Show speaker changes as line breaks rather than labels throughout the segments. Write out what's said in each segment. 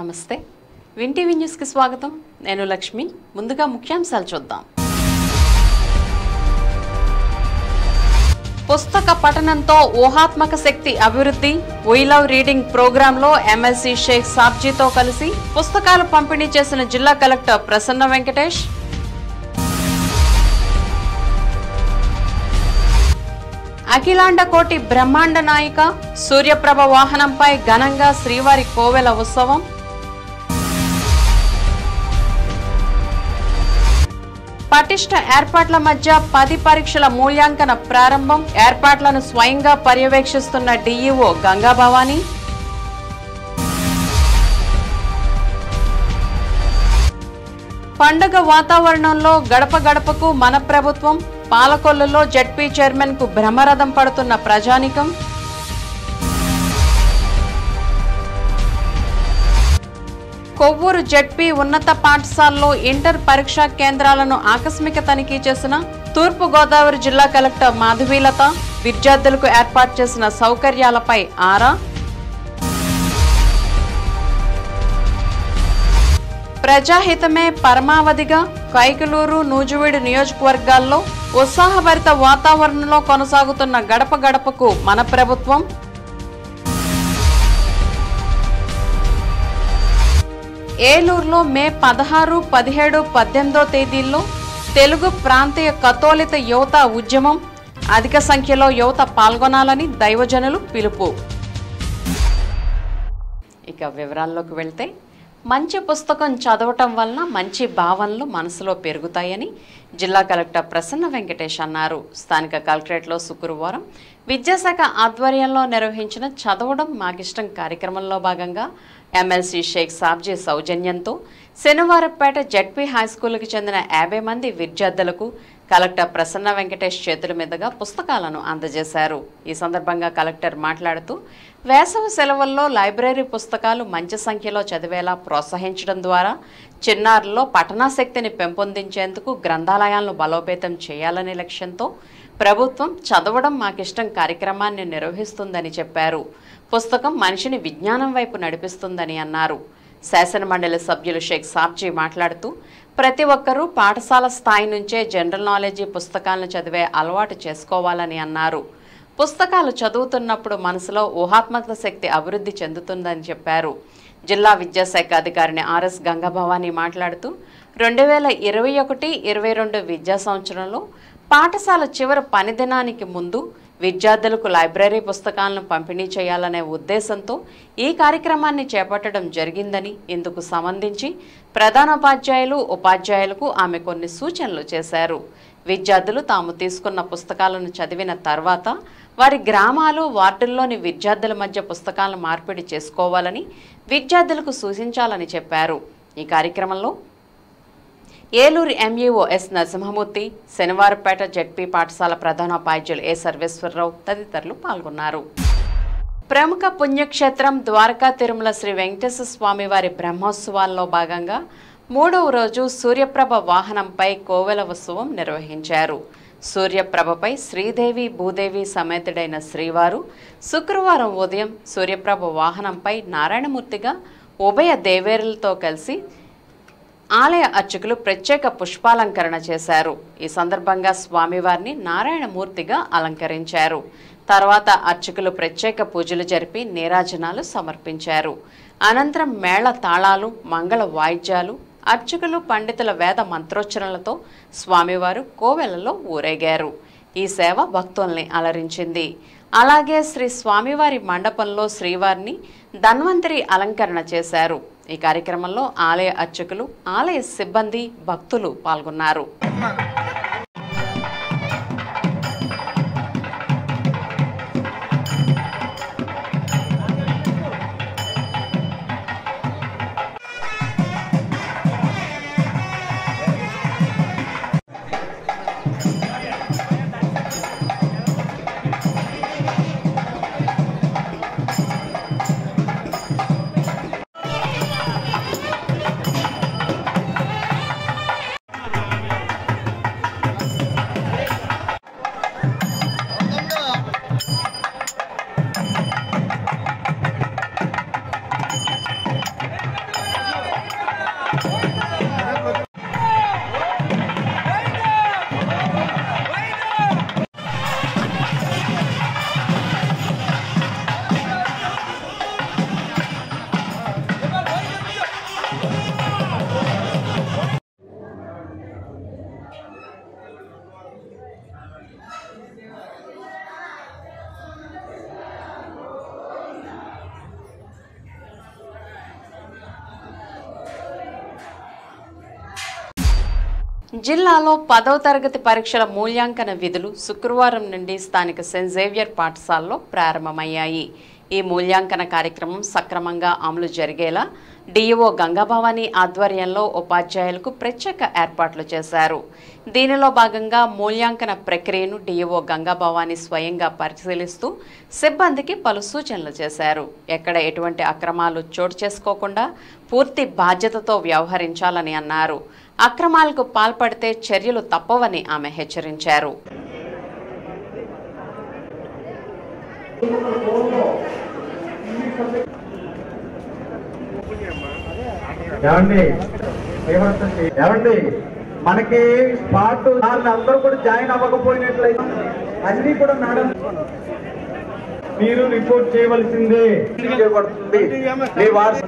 నమస్తే win TV న్యూస్కి స్వాగతం నేను లక్ష్మి ముందుగా ముఖ్యాంశాలు చూద్దాం పుస్తక పఠనంతో ఊహాత్మక శక్తి అభివృద్ధి వీ లవ్ రీడింగ్ ప్రోగ్రాంలో ఎమ్మెల్సీ షేక్ సాబ్జీతో కలిసి పుస్తకాలు పంపిణీ చేసిన జిల్లా కలెక్టర్ ప్రసన్న వెంకటేష్ అఖిలాండ కోటి బ్రహ్మాండ నాయిక సూర్యప్రభ వాహనంపై ఘనంగా శ్రీవారి కోవెల ఉత్సవం పటిష్ట ఏర్పాట్ల మధ్య పది పరీక్షల మూల్యాంకన ప్రారంభం ఏర్పాట్లను స్వయంగా పర్యవేక్షిస్తున్న డీఈఓ గంగా భవానీ పండగ వాతావరణంలో గడప గడపకు మన ప్రభుత్వం పాలకొల్లులో జడ్పీ చైర్మన్ కు భ్రమరథం పడుతున్న ప్రజానికం కొవ్వూరు జడ్పీ ఉన్నత పాఠశాలలో ఇంటర్ పరీక్షా కేంద్రాలను ఆకస్మిక తనిఖీ చేసిన తూర్పు గోదావరి జిల్లా కలెక్టర్ మాధవీలత విద్యార్థులకు ఏర్పాటు చేసిన సౌకర్యాలపై ఆరా ప్రజాహితమే పరమావధిగా కైకలూరు నూజువీడు నియోజకవర్గాల్లో ఉత్సాహభరిత వాతావరణంలో కొనసాగుతున్న గడప గడపకు మన ప్రభుత్వం ఏలూరులో మే పదహారు పదిహేడు పద్దెనిమిదో తేదీల్లో తెలుగు ప్రాంతీయ కథోలిత యువత ఉద్యమం అధిక సంఖ్యలో యువత పాల్గొనాలని దైవజనులు పిలుపు ఇక వివరాల్లోకి వెళ్తే మంచి పుస్తకం చదవటం వలన మంచి భావనలు మనసులో పెరుగుతాయని జిల్లా కలెక్టర్ ప్రసన్న వెంకటేష్ అన్నారు స్థానిక కలెక్టరేట్లో శుక్రవారం విద్యాశాఖ ఆధ్వర్యంలో నిర్వహించిన చదవడం మాకిష్టం కార్యక్రమంలో భాగంగా ఎమ్మెల్సీ షేక్ సాబ్జీ సౌజన్యంతో శనివారంపేట జడ్పీ హైస్కూల్కి చెందిన యాభై మంది విద్యార్థులకు కలెక్టర్ ప్రసన్న వెంకటేష్ చేతుల మీదుగా పుస్తకాలను అందజేశారు ఈ సందర్భంగా కలెక్టర్ మాట్లాడుతూ వేసవి సెలవుల్లో లైబ్రరీ పుస్తకాలు మంచి సంఖ్యలో చదివేలా ప్రోత్సహించడం ద్వారా చిన్నారుల్లో పఠనాశక్తిని పెంపొందించేందుకు గ్రంథాలయాలను బలోపేతం చేయాలనే లక్ష్యంతో ప్రభుత్వం చదవడం మాకిష్టం కార్యక్రమాన్ని నిర్వహిస్తుందని చెప్పారు పుస్తకం మనిషిని విజ్ఞానం వైపు నడిపిస్తుందని అన్నారు శాసనమండలి సభ్యులు షేక్ సాబ్జీ మాట్లాడుతూ ప్రతి ఒక్కరూ పాఠశాల స్థాయి నుంచే జనరల్ నాలెడ్జీ పుస్తకాలను చదివే అలవాటు చేసుకోవాలని అన్నారు పుస్తకాలు చదువుతున్నప్పుడు మనసులో ఊహాత్మక శక్తి అభివృద్ధి చెందుతుందని చెప్పారు జిల్లా విద్యాశాఖ అధికారిని ఆర్ఎస్ గంగభవాని మాట్లాడుతూ రెండు వేల ఇరవై ఒకటి ఇరవై రెండు విద్యా సంవత్సరంలో పాఠశాల చివరి పని దినానికి ముందు విద్యార్థులకు లైబ్రరీ పుస్తకాలను పంపిణీ చేయాలనే ఉద్దేశంతో ఈ కార్యక్రమాన్ని చేపట్టడం జరిగిందని ఇందుకు సంబంధించి ప్రధానోపాధ్యాయులు ఉపాధ్యాయులకు ఆమె కొన్ని సూచనలు చేశారు విద్యార్థులు తాము తీసుకున్న పుస్తకాలను చదివిన తర్వాత వారి గ్రామాలు వార్డుల్లోని విద్యార్థుల మధ్య పుస్తకాలను మార్పిడి చేసుకోవాలని విద్యార్థులకు సూచించాలని చెప్పారు ఈ కార్యక్రమంలో Eluru MEO S Narasimhamurthy Shanivarapeta ZP పాఠశాల ప్రధానోపాధ్యాయులు ఏ సర్వేశ్వరరావు తదితరులు పాల్గొన్నారు ప్రముఖ పుణ్యక్షేత్రం ద్వారకా తిరుమల శ్రీ వెంకటేశ్వర స్వామి వారి బ్రహ్మోత్సవాల్లో భాగంగా మూడవ రోజు సూర్యప్రభ వాహనంపై కోవెల ఉత్సవం నిర్వహించారు సూర్యప్రభపై శ్రీదేవి భూదేవి సమేతుడైన శ్రీవారు శుక్రవారం ఉదయం సూర్యప్రభ వాహనంపై నారాయణమూర్తిగా ఉభయ దేవేరులతో కలిసి ఆలయ అర్చకులు ప్రత్యేక పుష్పాలంకరణ చేశారు ఈ సందర్భంగా స్వామివారిని నారాయణమూర్తిగా అలంకరించారు తర్వాత అర్చకులు ప్రత్యేక పూజలు జరిపి నీరాజనాలు సమర్పించారు అనంతరం మేళ తాళాలు మంగళ వాయిద్యాలు అర్చకులు పండితుల వేద మంత్రోచ్చరణలతో స్వామివారు కోవెలలో ఊరేగారు ఈ సేవ భక్తుల్ని అలరించింది అలాగే శ్రీ స్వామివారి మండపంలో శ్రీవారిని ధన్వంతరి అలంకరణ చేశారు ఈ కార్యక్రమంలో ఆలయ అర్చకులు ఆలయ సిబ్బంది భక్తులు పాల్గొన్నారు జిల్లాలో పదవ తరగతి పరీక్షల మూల్యాంకన విధులు శుక్రవారం నుండి స్థానిక సెయింట్ జేవియర్ పాఠశాలలో ప్రారంభమయ్యాయి ఈ మూల్యాంకన కార్యక్రమం సక్రమంగా అమలు జరిగేలా డిఈఓ గంగాభవాని ఆధ్వర్యంలో ఉపాధ్యాయులకు ప్రత్యేక ఏర్పాట్లు చేశారు దీనిలో భాగంగా మూల్యాంకన ప్రక్రియను డిఈఓ గంగాభవాని స్వయంగా పరిశీలిస్తూ సిబ్బందికి పలు సూచనలు చేశారు ఎక్కడ ఎటువంటి అక్రమాలు చోటు చేసుకోకుండా పూర్తి బాధ్యతతో వ్యవహరించాలని అన్నారు అక్రమాలకు పాల్పడితే చర్యలు తప్పవని ఆమె హెచ్చరించారు
ఏమండి ఏమండి మనకి స్పాట్ వాళ్ళు అందరూ కూడా జాయిన్ అవ్వకపోయినట్లయితే అన్ని కూడా మేడం మీరు రిపోర్ట్ చేయవలసిందే చేయబడుతుంది మీ వాట్స్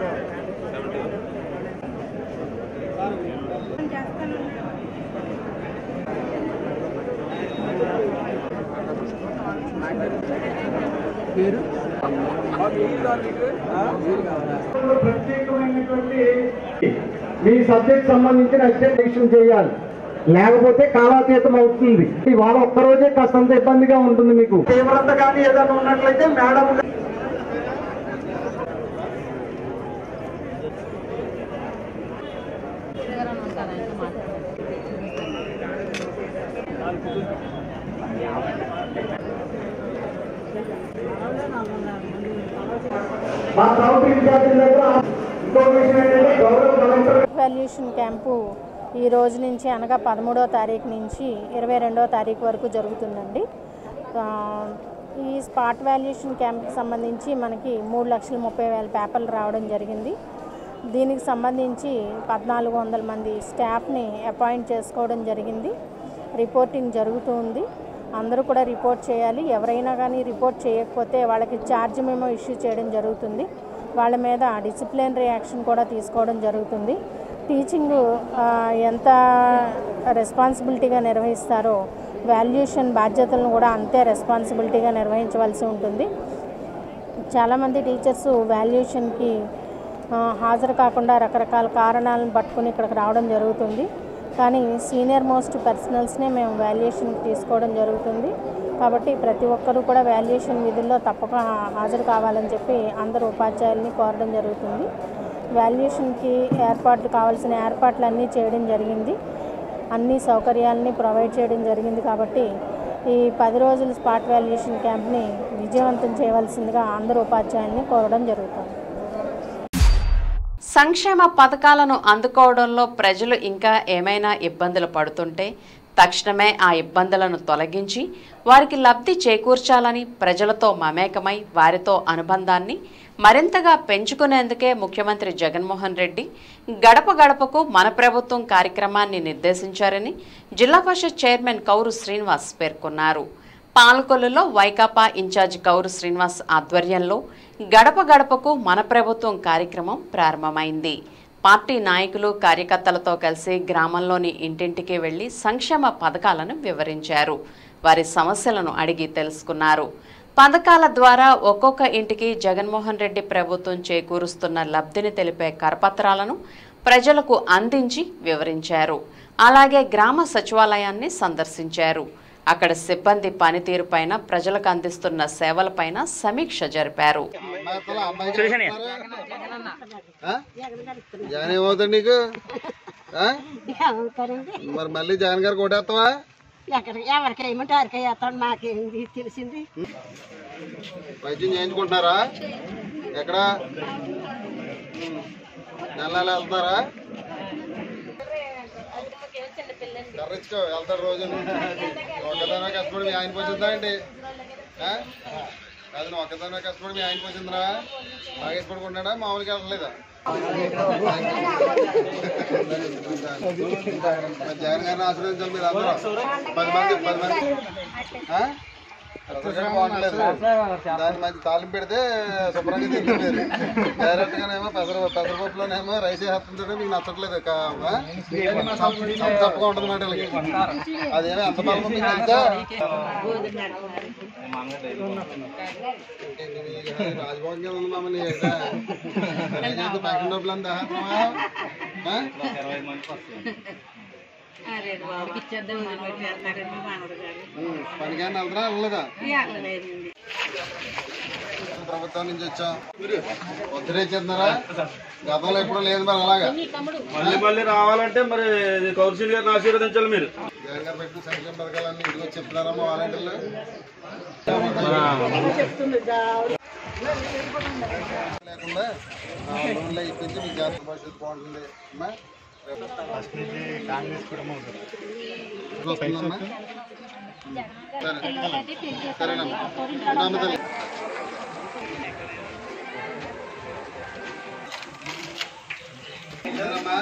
ప్రత్యేకమైనటువంటి మీ సబ్జెక్ట్ సంబంధించిన అటెండేషన్ చేయాలి లేకపోతే కాలాతీతం అవుతుంది ఇవాళ ఒక్కరోజే కాస్తంత ఇబ్బందిగా ఉంటుంది మీకు తీవ్రత కానీ ఏదైనా ఉన్నట్లయితే మేడం మా సౌత్ ఇన్ఛార్జ్ దగ్గర ఇన్ఫర్మేషన్ ఏంటంటే గౌరవ కలెక్టర్
వాల్యుయేషన్ క్యాంపు ఈ రోజు నుంచి అనగా పదమూడవ తారీఖు నుంచి ఇరవై రెండవ తారీఖు వరకు జరుగుతుందండి ఆ, ఈ స్పాట్ వాల్యుయేషన్ క్యాంప్కి సంబంధించి మనకి మూడు లక్షల ముప్పై వేల పేపర్లు రావడం జరిగింది దీనికి సంబంధించి పద్నాలుగు వందల మంది స్టాఫ్ని అపాయింట్ చేసుకోవడం జరిగింది రిపోర్టింగ్ జరుగుతూ ఉంది అందరూ కూడా రిపోర్ట్ చేయాలి ఎవరైనా కానీ రిపోర్ట్ చేయకపోతే వాళ్ళకి ఛార్జ్ మేము ఇష్యూ చేయడం జరుగుతుంది వాళ్ళ మీద డిసిప్లినరీ యాక్షన్ కూడా తీసుకోవడం జరుగుతుంది టీచింగ్ ఆ, ఎంత రెస్పాన్సిబిలిటీగా నిర్వహిస్తారో వాల్యుయేషన్ బాధ్యతలను కూడా అంతే రెస్పాన్సిబిలిటీగా నిర్వహించవలసి ఉంటుంది చాలామంది టీచర్స్ వాల్యుయేషన్కి ఆ, హాజరు కాకుండా రకరకాల కారణాలను పట్టుకుని ఇక్కడికి రావడం జరుగుతుంది కానీ సీనియర్ మోస్ట్ పర్సనల్స్నే మేము వాల్యుయేషన్కి తీసుకోవడం జరుగుతుంది కాబట్టి ప్రతి ఒక్కరూ కూడా వాల్యుయేషన్ విధుల్లో తప్పక హాజరు కావాలని చెప్పి అందరు ఉపాధ్యాయుల్ని కోరడం జరుగుతుంది వాల్యుయేషన్కి ఏర్పాట్లు కావాల్సిన ఏర్పాట్లు అన్నీ చేయడం జరిగింది అన్ని సౌకర్యాలని ప్రొవైడ్ చేయడం జరిగింది కాబట్టి ఈ పది రోజుల స్పాట్ వాల్యుయేషన్ క్యాంప్ని విజయవంతం చేయవలసిందిగా అందరు ఉపాధ్యాయుల్ని కోరడం జరుగుతుంది
సంక్షేమ పథకాలను అందుకోవడంలో ప్రజలు ఇంకా ఏమైనా ఇబ్బందులు పడుతుంటే తక్షణమే ఆ ఇబ్బందులను తొలగించి వారికి లబ్ధి చేకూర్చాలని ప్రజలతో మమేకమై వారితో అనుబంధాన్ని మరింతగా పెంచుకునేందుకే ముఖ్యమంత్రి జగన్మోహన్ రెడ్డి గడప గడపకు మన ప్రభుత్వం కార్యక్రమాన్ని నిర్దేశించారని జిల్లా పరిషత్ చైర్మన్ కౌరు శ్రీనివాస్ పేర్కొన్నారు పాలకొల్లులో వైకాపా ఇన్ఛార్జ్ కౌరు శ్రీనివాస్ ఆధ్వర్యంలో గడప గడపకు మన ప్రభుత్వం కార్యక్రమం ప్రారంభమైంది పార్టీ నాయకులు కార్యకర్తలతో కలిసి గ్రామంలోని ఇంటింటికి వెళ్లి సంక్షేమ పథకాలను వివరించారు వారి సమస్యలను అడిగి తెలుసుకున్నారు పథకాల ద్వారా ఒక్కొక్క ఇంటికి జగన్మోహన్ రెడ్డి ప్రభుత్వం చేకూరుస్తున్న లబ్ధిని తెలిపే కరపత్రాలను ప్రజలకు అందించి వివరించారు అలాగే గ్రామ సచివాలయాన్ని సందర్శించారు అక్కడ సిబ్బంది పనితీరుపైన ప్రజలకు అందిస్తున్న సేవలపైన సమీక్ష జరిపారు
జగన్ ఏమవుతాడు నీకు ఆ? మరి మళ్ళీ జగన్ గారు కొట్టేస్తావా
ఎక్కడ ఎవరికి ఏమంటే ఎవరికి వేస్తాడు మాకేంది తెలిసింది
వైద్యం చేయించుకుంటున్నారా ఎక్కడ నెల నెల వెళ్తారా కర్రించుకో వెళ్తాడు రోజు ఒక్కదానే కష్టపడి మీ ఆయన పోసిందా అండి ఆ? కాదు నువ్వు ఒక్కదానే కష్టపడి మీ ఆయన పోసిందిరా బాగా ఇష్టపడుకుంటున్నాడా మామూలుగా వెళ్ళలేదా మరి జగన్ గారిని ఆశ్రయించాలి మీరు అందరూ పది మంది పది మంది ఆ? అసలు బాగుంటలేదు దాన్ని మంచి తాలింపు పెడితే శుభ్రంగా తింటున్నారు డైరెక్ట్ గానేమో పెసర పెసరపప్పులోనేమో రైస్ వేస్తుంటే మీకు నచ్చట్లేదు కా- ఆ? చప్ప- చప్ప- చప్పగా ఉంటుంది మాట వీళ్ళకి. అదేమో ఎంత బలం మీకు తెలుసా రాజభవన్ కింద ఉంది మమ్మల్ని పెన్షన్ డబ్బులు అంతా ఉం, పనికైనా వెళ్తారా వెళ్ళదా ప్రభుత్వం నుంచి వచ్చాం వద్దురే చెందరా గతంలో ఎప్పుడు లేదు మరి అలాగా
మళ్ళీ మళ్ళీ రావాలంటే మరి ఇది కౌన్సిల్ గారిని ఆశీర్వదించాలి మీరు
జగన్ గారు పెట్టిన సంక్షేమ పథకాలన్నీ ఇంటికి వచ్చి చెప్తున్నారమ్మా వాలంటీర్లు లేకుండా ఆ, లోన్లు ఇప్పించి మీ జాతర భవిష్యత్తు బాగుంటుంది అమ్మా ఇప్పుడు వస్తుందమ్మా సరే సరేనమ్మా ఉంటాను తల్లి సరేనమ్మా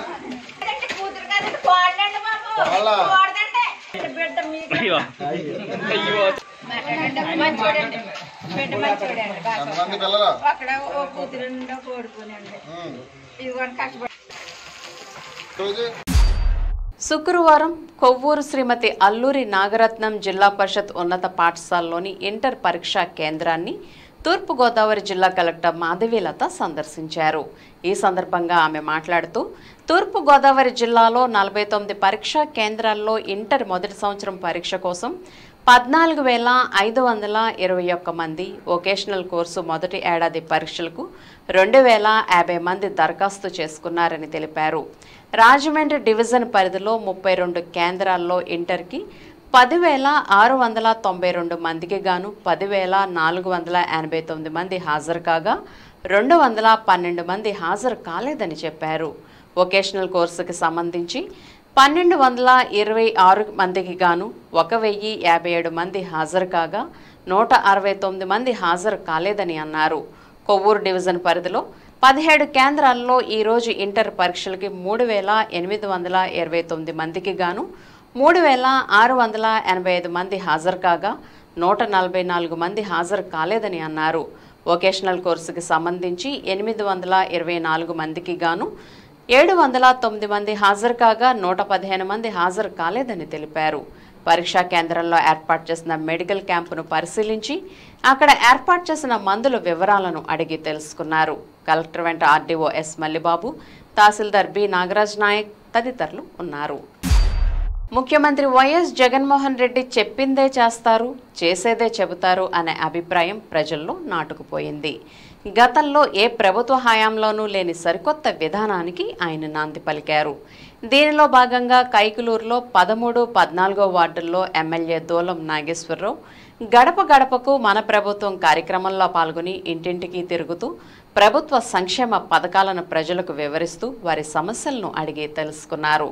వాళ్ళ ఎంతమంది పిల్లలు
అక్కడ ఓ కూతురుండో కోడుకునండి
ఉం.
ఇదిగోండి కష్టపడి
రోజు
శుక్రవారం కొవ్వూరు శ్రీమతి అల్లూరి నాగరత్నం జిల్లా పరిషత్ ఉన్నత పాఠశాలలోని ఇంటర్ పరీక్షా కేంద్రాన్ని తూర్పుగోదావరి జిల్లా కలెక్టర్ మాధవీలత సందర్శించారు ఈ సందర్భంగా ఆమె మాట్లాడుతూ తూర్పుగోదావరి జిల్లాలో నలభై తొమ్మిది పరీక్షా కేంద్రాల్లో ఇంటర్ మొదటి సంవత్సరం పరీక్ష కోసం పద్నాలుగు వేల ఐదు వందల ఇరవై ఒక్క మంది వొకేషనల్ కోర్సు మొదటి ఏడాది పరీక్షలకు రెండు వేల యాభై మంది దరఖాస్తు చేసుకున్నారని తెలిపారు రాజమండ్రి డివిజన్ పరిధిలో ముప్పై రెండు కేంద్రాల్లో ఇంటర్కి పదివేల ఆరు వందల తొంభై రెండు మందికి గాను పదివేల నాలుగు వందల ఎనభై తొమ్మిది మంది హాజరు కాగా రెండు వందల పన్నెండు మంది హాజరు కాలేదని చెప్పారు వొకేషనల్ కోర్సుకి సంబంధించి పన్నెండు వందల ఇరవై ఆరు మందికి గాను ఒక వెయ్యి యాభై ఏడు మంది హాజరు కాగా నూట అరవై తొమ్మిది మంది హాజరు కాలేదని అన్నారు కొవ్వూరు డివిజన్ పరిధిలో పదిహేడు కేంద్రాల్లో ఈరోజు ఇంటర్ పరీక్షలకి మూడు వేల ఎనిమిది వందల ఇరవై తొమ్మిది మందికి గాను మూడు వేల ఆరు వందల ఎనభై ఐదు మంది హాజరు కాగా నూట నలభై నాలుగు మంది హాజరు కాలేదని అన్నారు వొకేషనల్ కోర్సుకి సంబంధించి ఎనిమిది వందల ఇరవై నాలుగు మందికి గాను ఏడు వందల తొమ్మిది మంది హాజరు కాగా నూట పదిహేను మంది హాజరు కాలేదని తెలిపారు పరీక్షా కేంద్రంలో ఏర్పాటు చేసిన మెడికల్ క్యాంపును పరిశీలించి అక్కడ ఏర్పాటు చేసిన మందుల వివరాలను అడిగి తెలుసుకున్నారు కలెక్టర్ వెంట ఆర్డీఓ ఎస్ మల్లిబాబు తహసీల్దార్ బి నాగరాజ్ నాయక్ తదితరులు ఉన్నారు ముఖ్యమంత్రి వైఎస్ జగన్మోహన్ రెడ్డి చెప్పిందే చేస్తారు చేసేదే చెబుతారు అనే అభిప్రాయం ప్రజల్లో నాటుకుపోయింది గతంలో ఏ ప్రభుత్వ హయాంలోనూ లేని సరికొత్త విధానానికి ఆయన నాంది పలికారు దీనిలో భాగంగా కైకులూరులో పదమూడు పద్నాలుగో వార్డుల్లో ఎమ్మెల్యే దూలం నాగేశ్వరరావు గడప గడపకు మన ప్రభుత్వం కార్యక్రమంలో పాల్గొని ఇంటింటికి తిరుగుతూ ప్రభుత్వ సంక్షేమ పథకాలను ప్రజలకు వివరిస్తూ వారి సమస్యలను అడిగి తెలుసుకున్నారు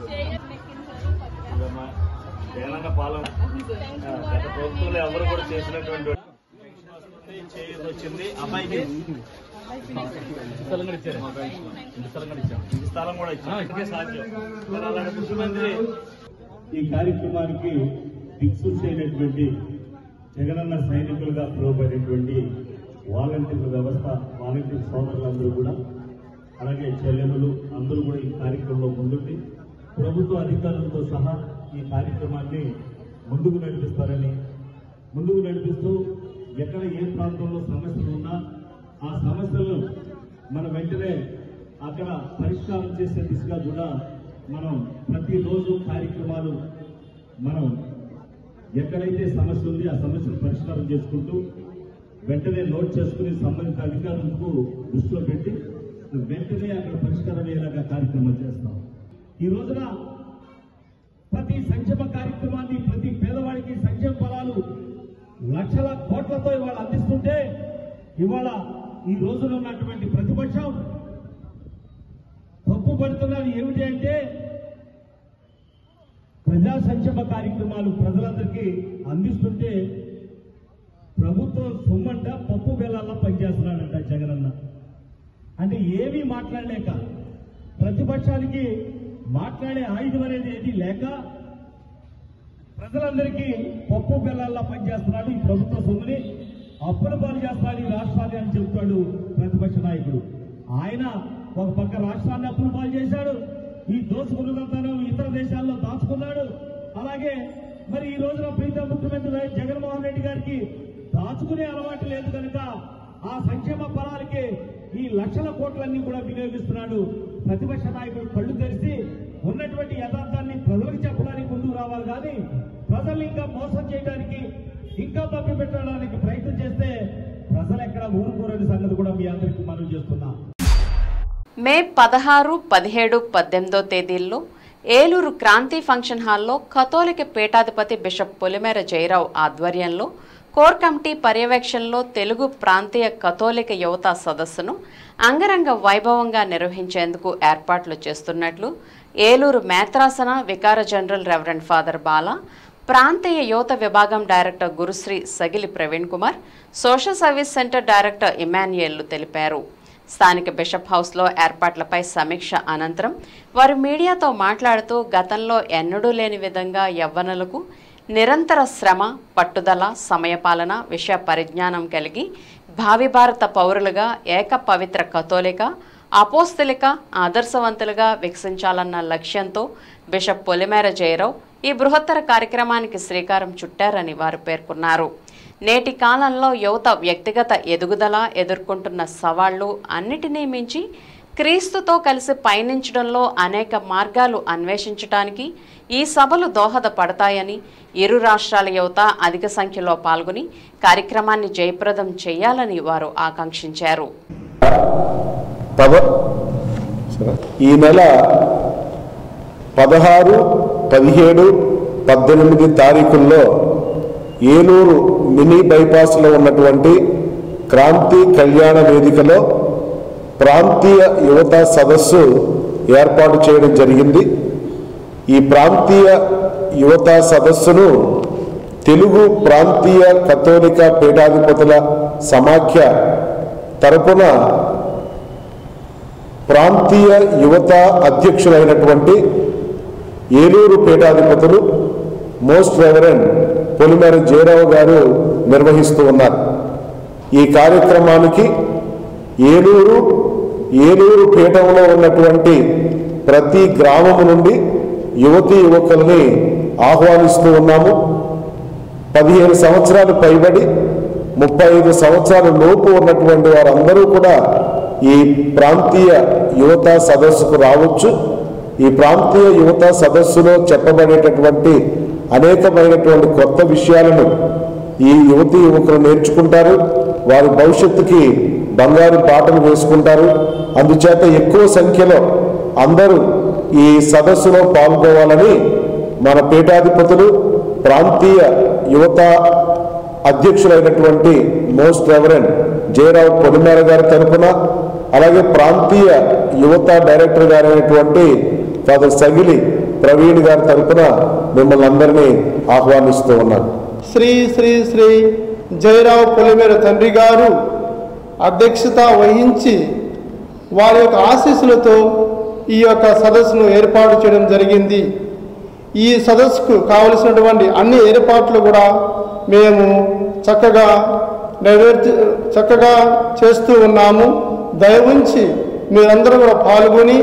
జగనన్న పాలన ఆ, గత ప్రభుత్వంలో ఎవరు కూడా చేసినటువంటి చేయూత వచ్చింది అమ్మాయికి స్థలం కూడా ఇచ్చారు ఇంటి స్థలం కూడా ఇచ్చారు ఇంటి స్థలం కూడా ఇచ్చారు ఇప్పటికే సాధ్యం మరి అలాంటి ముఖ్యమంత్రి
ఈ కార్యక్రమానికి దిక్సూచి అయినటువంటి జగనన్న సైనికులుగా పిలువబడేటువంటి వాలంటీర్ల వ్యవస్థ వాలంటీర్ సోదరులందరూ కూడా అలాగే చెల్లెములు అందరూ కూడా ఈ కార్యక్రమంలో ముందుండి ప్రభుత్వ అధికారులతో సహా ఈ కార్యక్రమాన్ని ముందుకు నడిపిస్తారని ముందుకు నడిపిస్తూ ఎక్కడ ఏ ప్రాంతంలో సమస్యలు ఉన్నా ఆ సమస్యలను మన వెంటనే అక్కడ పరిష్కారం చేసే దిశగా కూడా మనం ప్రతిరోజు కార్యక్రమాలు మనం ఎక్కడైతే సమస్య ఉంది ఆ సమస్యను పరిష్కారం చేసుకుంటూ వెంటనే నోట్ చేసుకుని సంబంధిత అధికారులకు దృష్టిలో పెట్టి వెంటనే అక్కడ పరిష్కారం అయ్యేలాగా కార్యక్రమం చేస్తాం ఈ రోజున ప్రతి సంక్షేమ కార్యక్రమాన్ని ప్రతి పేదవాడికి సంక్షేమ ఫలాలు లక్షల కోట్లతో ఇవాళ అందిస్తుంటే ఇవాళ ఈ రోజున ఉన్నటువంటి ప్రతిపక్షం తప్పు పడుతున్నది ఏమిటి అంటే ప్రజా సంక్షేమ కార్యక్రమాలు ప్రజలందరికీ అందిస్తుంటే ప్రభుత్వం సొమ్మంట పప్పు బెల్లాల్లో పనిచేస్తున్నాడంట జగనన్న అంటే ఏమీ మాట్లాడలేక ప్రతిపక్షానికి మాట్లాడే ఆయుధం అనేది ఏది లేక ప్రజలందరికీ పప్పు బెల్లాల్లో పనిచేస్తున్నాడు ఈ ప్రభుత్వ సొమ్ముని అప్పుల పాలు చేస్తున్నాడు ఈ రాష్ట్రాన్ని అని చెబుతాడు ప్రతిపక్ష నాయకుడు ఆయన ఒక పక్క రాష్ట్రాన్ని అప్పుల పాలు చేశాడు ఈ దోచుకున్నదంతాను ఇతర దేశాల్లో దాచుకున్నాడు అలాగే మరి ఈ రోజున ప్రీతం ముఖ్యమంత్రి వైఎస్ జగన్మోహన్ రెడ్డి గారికి దాచుకునే అలవాటు లేదు కనుక ఆ సంక్షేమ ఫలాలకి ఈ లక్షల కోట్లన్నీ కూడా వినియోగిస్తున్నాడు ప్రతిపక్ష నాయకుడు కళ్ళు తెరిచి ఉన్నటువంటి యథార్థాన్ని ప్రజలకు చెప్పడానికి ముందుకు రావాలి కానీ ప్రజల్ని ఇంకా మోసం చేయడానికి ఇంకా తప్పి పెట్టడానికి ప్రయత్నం చేస్తే ప్రజలు ఎక్కడ ఊరుకోరని సంగతి కూడా మీ అందరికీ మనం చేస్తున్నా
మే పదహారు పదిహేడు పద్దెనిమిదో తేదీల్లో ఏలూరు క్రాంతి ఫంక్షన్ హాల్లో కథోలిక పీఠాధిపతి బిషప్ పొలిమేర జయరావు ఆధ్వర్యంలో కోర్ కమిటీ పర్యవేక్షణలో తెలుగు ప్రాంతీయ కథోలిక యువత సదస్సును అంగరంగ వైభవంగా నిర్వహించేందుకు ఏర్పాట్లు చేస్తున్నట్లు ఏలూరు మేత్రాసన vicar general reverend father Bala ప్రాంతీయ యువత విభాగం director Gurushri Sagili Praveen Kumar social service centre director ఇమాన్యుయల్లు తెలిపారు స్థానిక బిషప్ హౌస్లో ఏర్పాట్లపై సమీక్ష అనంతరం వారు మీడియాతో మాట్లాడుతూ గతంలో ఎన్నడూ లేని విధంగా యవ్వనులకు నిరంతర శ్రమ పట్టుదల సమయపాలన విషయ పరిజ్ఞానం కలిగి భావి భారత పౌరులుగా ఏక పవిత్ర కథోలిక అపోస్తలిక ఆదర్శవంతులుగా వికసించాలన్న లక్ష్యంతో బిషప్ పొలిమేర జయరావు ఈ బృహత్తర కార్యక్రమానికి శ్రీకారం చుట్టారని వారు పేర్కొన్నారు నేటి కాలంలో యువత వ్యక్తిగత ఎదుగుదల ఎదుర్కొంటున్న సవాళ్లు అన్నిటినీ మించి క్రీస్తుతో కలిసి పయనించడంలో అనేక మార్గాలు అన్వేషించడానికి ఈ సభలు దోహదపడతాయని ఇరు రాష్ట్రాల యువత అధిక సంఖ్యలో పాల్గొని కార్యక్రమాన్ని జయప్రదం చేయాలని వారు ఆకాంక్షించారు
పద ఈ నెల పదహారు పదిహేడు పద్దెనిమిది తారీఖుల్లో ఏలూరు మినీ బైపాస్లో ఉన్నటువంటి క్రాంతి కళ్యాణ వేదికలో ప్రాంతీయ యువత సదస్సు ఏర్పాటు చేయడం జరిగింది ఈ ప్రాంతీయ యువత సదస్సును తెలుగు ప్రాంతీయ కథోలిక పీఠాధిపతుల సమాఖ్య తరపున ప్రాంతీయ యువత అధ్యక్షులైనటువంటి ఏలూరు పీఠాధిపతులు మోస్ట్ రెవరెండ్ పొలిమేర జయరావు గారు నిర్వహిస్తూ ఉన్నారు ఈ కార్యక్రమానికి ఏలూరు ఏలూరు పీఠంలో ఉన్నటువంటి ప్రతి గ్రామము నుండి యువతీ యువకుల్ని ఆహ్వానిస్తూ ఉన్నాము పదిహేను సంవత్సరాలు పైబడి ముప్పై ఐదు సంవత్సరాల లోపు ఉన్నటువంటి వారందరూ కూడా ఈ ప్రాంతీయ యువత సదస్సుకు రావచ్చు ఈ ప్రాంతీయ యువత సదస్సులో చెప్పబడేటటువంటి అనేకమైనటువంటి కొత్త విషయాలను ఈ యువతి యువకులు నేర్చుకుంటారు వారి భవిష్యత్తుకి బంగారు బాటలు వేసుకుంటారు అందుచేత ఎక్కువ సంఖ్యలో అందరూ ఈ సదస్సులో పాల్గొవాలని మన పీఠాధిపతులు ప్రాంతీయ యువత అధ్యక్షులైనటువంటి మోస్ట్ రెవరెండ్ జయరావు పొలిమేర గారి తరపున అలాగే ప్రాంతీయ యువత డైరెక్టర్ గారైనటువంటి ఫాదర్ సగిలి ప్రవీణ్ గారి తరపున మిమ్మల్ని అందరినీ ఆహ్వానిస్తూ ఉన్నాను
శ్రీ శ్రీ శ్రీ జయరావు పొలిమేర తండ్రి గారు అధ్యక్షత వహించి వారి యొక్క ఆశీస్సులతో ఈ యొక్క సదస్సును ఏర్పాటు చేయడం జరిగింది ఈ సదస్సుకు కావలసినటువంటి అన్ని ఏర్పాట్లు కూడా మేము చక్కగా నెరవేర్చి చక్కగా చేస్తూ ఉన్నాము దయ ఉంచి మీరందరూ కూడా పాల్గొని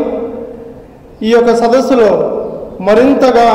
ఈ యొక్క సదస్సులో మరింతగా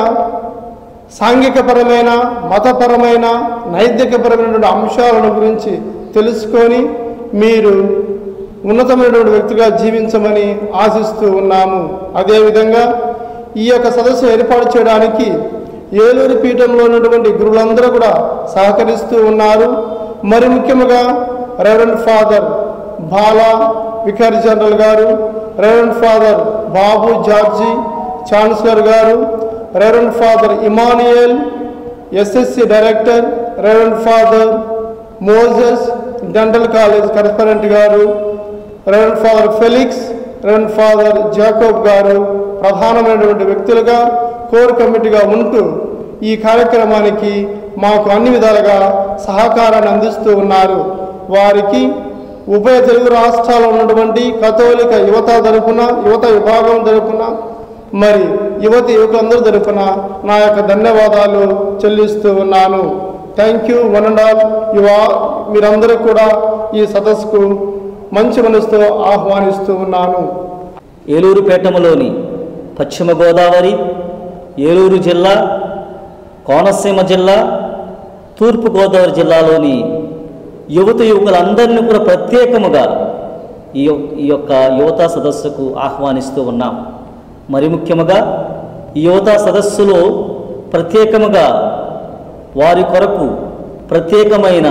సాంఘికపరమైన మతపరమైన నైతికపరమైనటువంటి అంశాలను గురించి తెలుసుకొని మీరు ఉన్నతమైనటువంటి వ్యక్తిగా జీవించమని ఆశిస్తూ ఉన్నాము అదేవిధంగా ఈ యొక్క సదస్సు ఏర్పాటు చేయడానికి ఏలూరు పీఠంలో ఉన్నటువంటి గురువులందరూ కూడా సహకరిస్తూ ఉన్నారు మరి ముఖ్యంగా reverend father Bala vicar general గారు reverend father Babu George chancellor గారు reverend father Emmanuel SSC director reverend father Moses dental college correspondent గారు reverend father Felix reverend father Jacob గారు ప్రధానమైనటువంటి వ్యక్తులుగా కోర్ కమిటీగా ఉంటూ ఈ కార్యక్రమానికి మాకు అన్ని విధాలుగా సహకారాన్ని అందిస్తూ ఉన్నారు వారికి ఉభయ తెలుగు రాష్ట్రాల్లో ఉన్నటువంటి కథోలిక యువత తరపున యువత విభాగం తరపున మరి యువతి యువకులందరూ తరపున నా యొక్క ధన్యవాదాలు చెల్లిస్తూ ఉన్నాను thank you one and all యువా మీరందరూ కూడా ఈ సదస్సుకు మంచి మనసుతో ఆహ్వానిస్తూ ఉన్నాను
ఏలూరు పేటములోని పశ్చిమ గోదావరి ఏలూరు జిల్లా కోనసీమ జిల్లా తూర్పు గోదావరి జిల్లాలోని యువత యువకులందరినీ కూడా ప్రత్యేకముగా ఈ యొ- ఈ యొక్క యువత సదస్సుకు ఆహ్వానిస్తూ ఉన్నాం మరి ముఖ్యముగా ఈ యువత సదస్సులో ప్రత్యేకముగా వారి కొరకు ప్రత్యేకమైన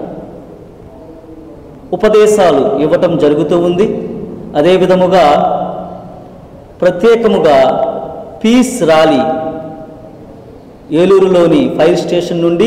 ఉపదేశాలు ఇవ్వటం జరుగుతూ ఉంది అదే విధముగా ప్రత్యేకముగా పీస్ ర్యాలీ ఏలూరులోని ఫైర్ స్టేషన్ నుండి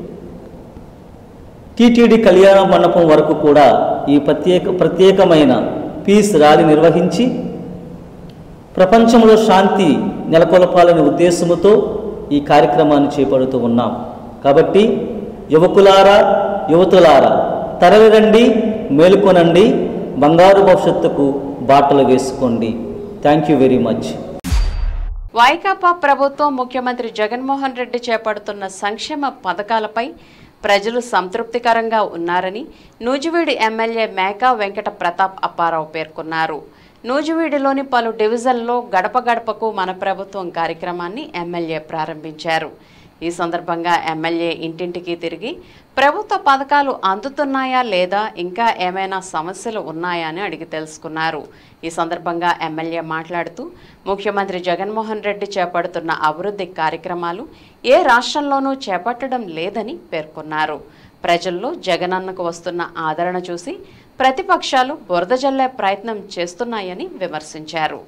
టీటీడీ కళ్యాణ మండపం వరకు కూడా ఈ ప్రత్యేక ప్రత్యేకమైన పీస్ ర్యాలీ నిర్వహించి ప్రపంచంలో శాంతి నెలకొల్పాలనే ఉద్దేశముతో ఈ కార్యక్రమాన్ని చేపడుతూ ఉన్నాం కాబట్టి యువకులారా యువతులారా తరలిరండి మేలుకొనండి బంగారు భవిష్యత్తుకు బాటలు వేసుకోండి thank you very much
Vaikapa ప్రభుత్వం ముఖ్యమంత్రి జగన్మోహన్ రెడ్డి చేపడుతున్న సంక్షేమ పథకాలపై ప్రజలు సంతృప్తికరంగా ఉన్నారని నూజివీడి ఎమ్మెల్యే మేకా వెంకట ప్రతాప్ అప్పారావు పేర్కొన్నారు నూజివీడిలోని పలు డివిజన్లో గడప గడపకు మన ప్రభుత్వం కార్యక్రమాన్ని ఎమ్మెల్యే ప్రారంభించారు ఈ సందర్భంగా ఎమ్మెల్యే ఇంటింటికి తిరిగి ప్రభుత్వ పథకాలు అందుతున్నాయా లేదా ఇంకా ఏమైనా సమస్యలు ఉన్నాయా అని అడిగి తెలుసుకున్నారు ఈ సందర్భంగా ఎమ్మెల్యే మాట్లాడుతూ ముఖ్యమంత్రి జగన్మోహన్ రెడ్డి చేపడుతున్న అభివృద్ధి కార్యక్రమాలు ఏ రాష్ట్రంలోనూ చేపట్టడం లేదని పేర్కొన్నారు ప్రజల్లో జగనన్నకు వస్తున్న ఆదరణ చూసి ప్రతిపక్షాలు బురద జల్లే ప్రయత్నం చేస్తున్నాయని విమర్శించారు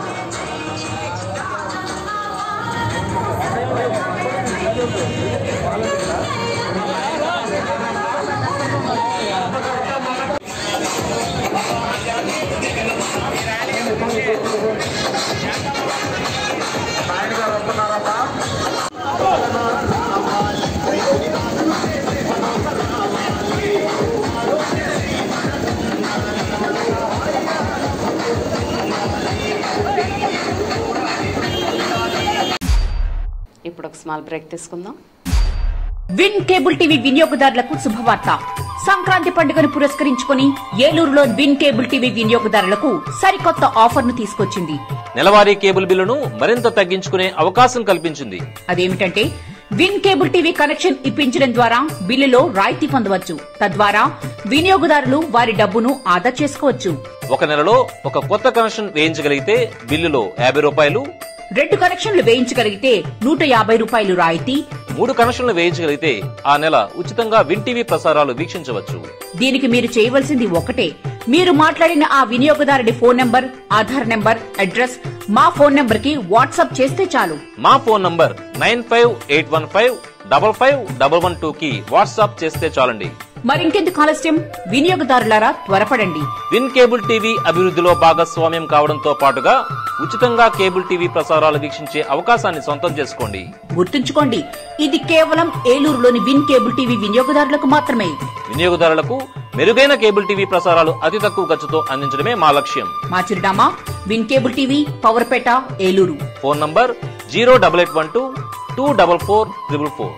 ఇప్పుడు ఒక స్మాల్ బ్రేక్ తీసుకుందాం
విన్ కేబుల్ టీవీ వినియోగదారులకు శుభవార్త సంక్రాంతి పండుగను పురస్కరించుకుని ఏలూరులో విన్ కేబుల్ టీవీ వినియోగదారులకు సరికొత్త ఆఫర్ను తీసుకొచ్చింది
నెలవారీ కేబుల్ బిల్లును మరింత తగ్గించుకునే అవకాశం కల్పించింది
అదేమిటంటే విన్ కేబుల్ టీవీ కనెక్షన్ ఇప్పించడం ద్వారా బిల్లులో రాయితీ పొందవచ్చు తద్వారా వినియోగదారులు వారి డబ్బును ఆదా చేసుకోవచ్చు
ఒక నెలలో ఒక కొత్త కనెక్షన్ వేయించగలిగితే బిల్లులో యాభై రూపాయలు
రెండు కనెక్షన్లు వేయించగలిగితే నూట యాభై రూపాయలు రాయితీ
మూడు కనెక్షన్లు వేయించగలిగితే ఆ నెల ఉచితంగా విన్ టీవీ ప్రసారాలు వీక్షించవచ్చు
దీనికి మీరు చేయవలసింది ఒకటే మీరు మాట్లాడిన ఆ వినియోగదారుడి phone number Aadhaar number address మా ఫోన్ నంబర్ కి వాట్సాప్ చేస్తే చాలు
మా phone number nine five eight one five double five double one two కి వాట్సాప్ చేస్తే చాలండి
మరింకెందుకు ఆలస్యం వినియోగదారులారా త్వరపడండి
విన్ కేబుల్ టీవీ అభివృద్ధిలో భాగస్వామ్యం కావడంతో పాటుగా ఉచితంగా కేబుల్ టీవీ ప్రసారాలు వీక్షించే అవకాశాన్ని సొంతం చేసుకోండి
గుర్తుంచుకోండి ఇది కేవలం ఏలూరులోని విన్ కేబుల్ టీవీ వినియోగదారులకు మాత్రమే
వినియోగదారులకు మెరుగైన కేబుల్ టీవీ ప్రసారాలు అతి తక్కువ ఖర్చుతో అందించడమే మా లక్ష్యం
మా చిరునామా Win cable TV Powerpet Eluru
phone number zero double eight one two two double four triple four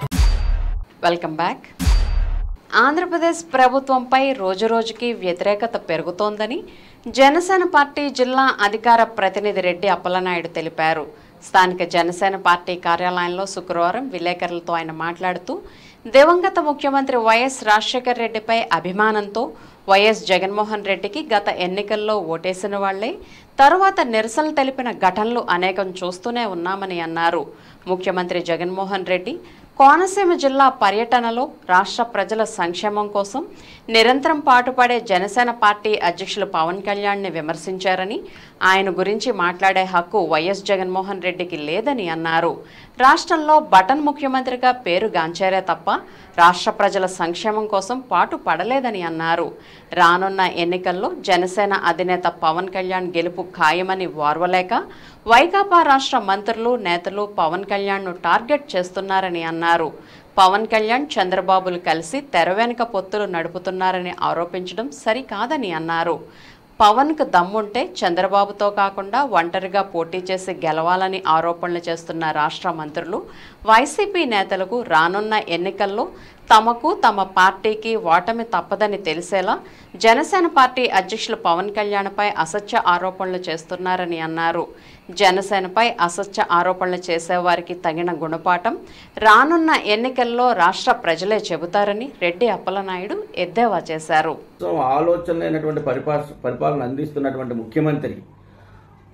welcome back Andhra Pradesh ప్రభుత్వంపై రోజురోజుకి వ్యతిరేకత పెరుగుతోందని జనసేన పార్టీ జిల్లా అధికార ప్రతినిధి రెడ్డి అప్పలనాయుడు తెలిపారు స్థానిక జనసేన పార్టీ కార్యాలయంలో శుక్రవారం విలేకరులతో ఆయన మాట్లాడుతూ దివంగత ముఖ్యమంత్రి వైఎస్ రాజశేఖర్ రెడ్డిపై అభిమానంతో వైఎస్ జగన్మోహన్ రెడ్డికి గత ఎన్నికల్లో ఓటేసిన వాళ్లే తరువాత నిరసనలు తెలిపిన ఘటనలు అనేకం చూస్తూనే ఉన్నామని అన్నారు ముఖ్యమంత్రి జగన్మోహన్ రెడ్డి కోనసీమ జిల్లా పర్యటనలో రాష్ట్ర ప్రజల సంక్షేమం కోసం నిరంతరం పాటుపడే జనసేన పార్టీ అధ్యక్షులు పవన్ కళ్యాణ్ని విమర్శించారని ఆయన గురించి మాట్లాడే హక్కు వైఎస్ జగన్మోహన్ రెడ్డికి లేదని అన్నారు రాష్ట్రంలో బటన్ ముఖ్యమంత్రిగా పేరు గాంచారే తప్ప రాష్ట్ర ప్రజల సంక్షేమం కోసం పాటు పడలేదని అన్నారు రానున్న ఎన్నికల్లో జనసేన అధినేత పవన్ కళ్యాణ్ గెలుపు ఖాయమని వార్వలేక వైకాపా రాష్ట్ర మంత్రులు నేతలు పవన్ కళ్యాణ్ను టార్గెట్ చేస్తున్నారని అన్నారు పవన్ కళ్యాణ్ చంద్రబాబులు కలిసి తెర వెనుక పొత్తులు నడుపుతున్నారని ఆరోపించడం సరికాదని అన్నారు పవన్కు దమ్ముంటే చంద్రబాబుతో కాకుండా ఒంటరిగా పోటీ చేసి గెలవాలని ఆరోపణలు చేస్తున్న రాష్ట్ర మంత్రులు వైసీపీ నేతలకు రానున్న ఎన్నికల్లో తమకు తమ పార్టీకి ఓటమి తప్పదని తెలిసేలా జనసేన పార్టీ అధ్యక్షులు పవన్ కళ్యాణ్పై అసత్య ఆరోపణలు చేస్తున్నారని అన్నారు జనసేనపై అసత్య ఆరోపణలు చేసేవారికి తగిన గుణపాఠం రానున్న ఎన్నికల్లో రాష్ట్ర ప్రజలే చెబుతారని రెడ్డి అప్పలనాయుడు ఎద్దేవా చేశారు
సో ఆలోచన లేనటువంటి పరిపాల పరిపాలన అందిస్తున్నటువంటి ముఖ్యమంత్రి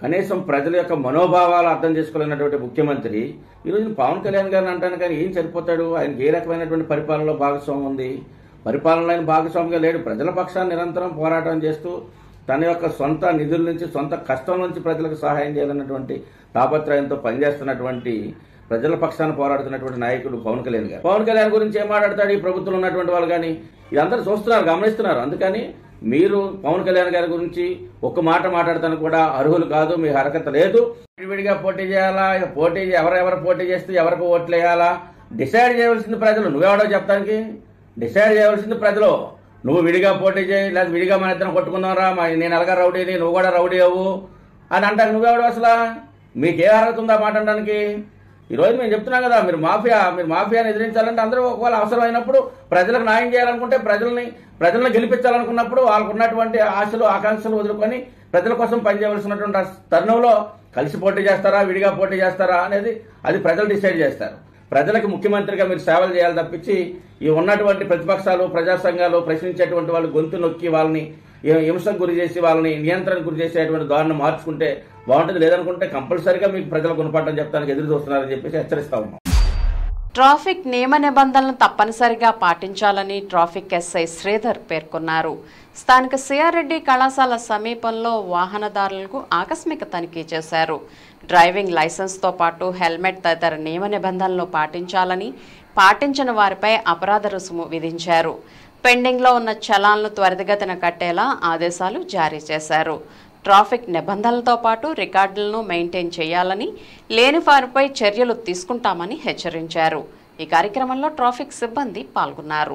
కనీసం ప్రజల యొక్క మనోభావాలు అర్థం చేసుకోలేనటువంటి ముఖ్యమంత్రి ఈరోజు పవన్ కళ్యాణ్ గారిని అంటాను కానీ ఏం సరిపోతాడు ఆయనకి ఏ రకమైనటువంటి పరిపాలనలో భాగస్వామ్యం ఉంది పరిపాలనలో ఆయన భాగస్వామిగా లేడు ప్రజల పక్షాన్ని నిరంతరం పోరాటం చేస్తూ తన యొక్క సొంత నిధుల నుంచి సొంత కష్టం నుంచి ప్రజలకు సహాయం చేయాలన్నటువంటి తాపత్రయంతో పనిచేస్తున్నటువంటి ప్రజల పక్షాన పోరాడుతున్నటువంటి నాయకుడు పవన్ కళ్యాణ్ గారు పవన్ కళ్యాణ్ గురించి ఏం మాట్లాడతాడు ఈ ప్రభుత్వంలో ఉన్నటువంటి వాళ్ళు కానీ ఇదందరూ చూస్తున్నారు గమనిస్తున్నారు అందుకని మీరు పవన్ కళ్యాణ్ గారి గురించి ఒక్క మాట మాట్లాడతాను కూడా అర్హులు కాదు మీ హరకత లేదు విడివిడిగా పోటీ చేయాలా ఇక పోటీ ఎవరెవరు పోటీ చేస్తే ఎవరికి ఓట్లు వేయాలా డిసైడ్ చేయవలసింది ప్రజలు నువ్వెవడో చెప్తానికి డిసైడ్ చేయవలసింది ప్రజలు నువ్వు విడిగా పోటీ చేయి లేదా విడిగా మన ఇద్దరం కొట్టుకుందాంరా మా నేను ఎలాగా రౌడీని నువ్వు కూడా రౌడీ అవ్వు అని అంటారు నువ్వెవడు అసలు మీకే అర్హత ఉందా మాట అనడానికి ఈ రోజు మేము చెప్తున్నాం కదా మీరు మాఫియా మీరు మాఫియాని ఎదిరించాలంటే అందరూ ఒకవేళ అవసరమైనప్పుడు ప్రజలకు న్యాయం చేయాలనుకుంటే ప్రజల్ని ప్రజల్ని గెలిపించాలనుకున్నప్పుడు వాళ్ళకు ఉన్నటువంటి ఆశలు ఆకాంక్షలు వదులుకొని ప్రజల కోసం పనిచేయవలసినటువంటి ఆ తరుణంలో కలిసి పోటీ చేస్తారా విడిగా పోటీ చేస్తారా అనేది అది ప్రజలు డిసైడ్ చేస్తారు ప్రజలకు ముఖ్యమంత్రిగా మీరు సేవలు చేయాలి తప్పించి ఈ ఉన్నటువంటి ప్రతిపక్షాలు ప్రజా సంఘాలు ప్రశ్నించేటువంటి వాళ్ళు గొంతు నొక్కి వాళ్ళని హిం- హింసకు గురి చేసి వాళ్ళని నియంత్రణకు గురి చేసేటువంటి దారిని మార్చుకుంటే బాగుంటుంది లేదనుకుంటే కంపల్సరిగా మీకు ప్రజలు గుణపాఠం చెప్తానికి ఎదురు చూస్తున్నారని చెప్పేసి హెచ్చరిస్తా ఉన్నాం
ట్రాఫిక్ నియమ నిబంధనలను తప్పనిసరిగా పాటించాలని ట్రాఫిక్ ఎస్ఐ శ్రీధర్ పేర్కొన్నారు స్థానిక సిఆర్రెడ్డి కళాశాల సమీపంలో వాహనదారులకు ఆకస్మిక తనిఖీ చేశారు డ్రైవింగ్ లైసెన్స్తో పాటు హెల్మెట్ తదితర నియమ నిబంధనలు పాటించాలని పాటించని వారిపై అపరాధ రుసుము విధించారు పెండింగ్లో ఉన్న చలాన్లు త్వరితగతిన కట్టేలా ఆదేశాలు జారీ చేశారు ట్రాఫిక్ నిబంధనలతో పాటు రికార్డులను మెయింటైన్ చేయాలని లేని వారిపై చర్యలు తీసుకుంటామని హెచ్చరించారు ఈ కార్యక్రమంలో ట్రాఫిక్ సిబ్బంది పాల్గొన్నారు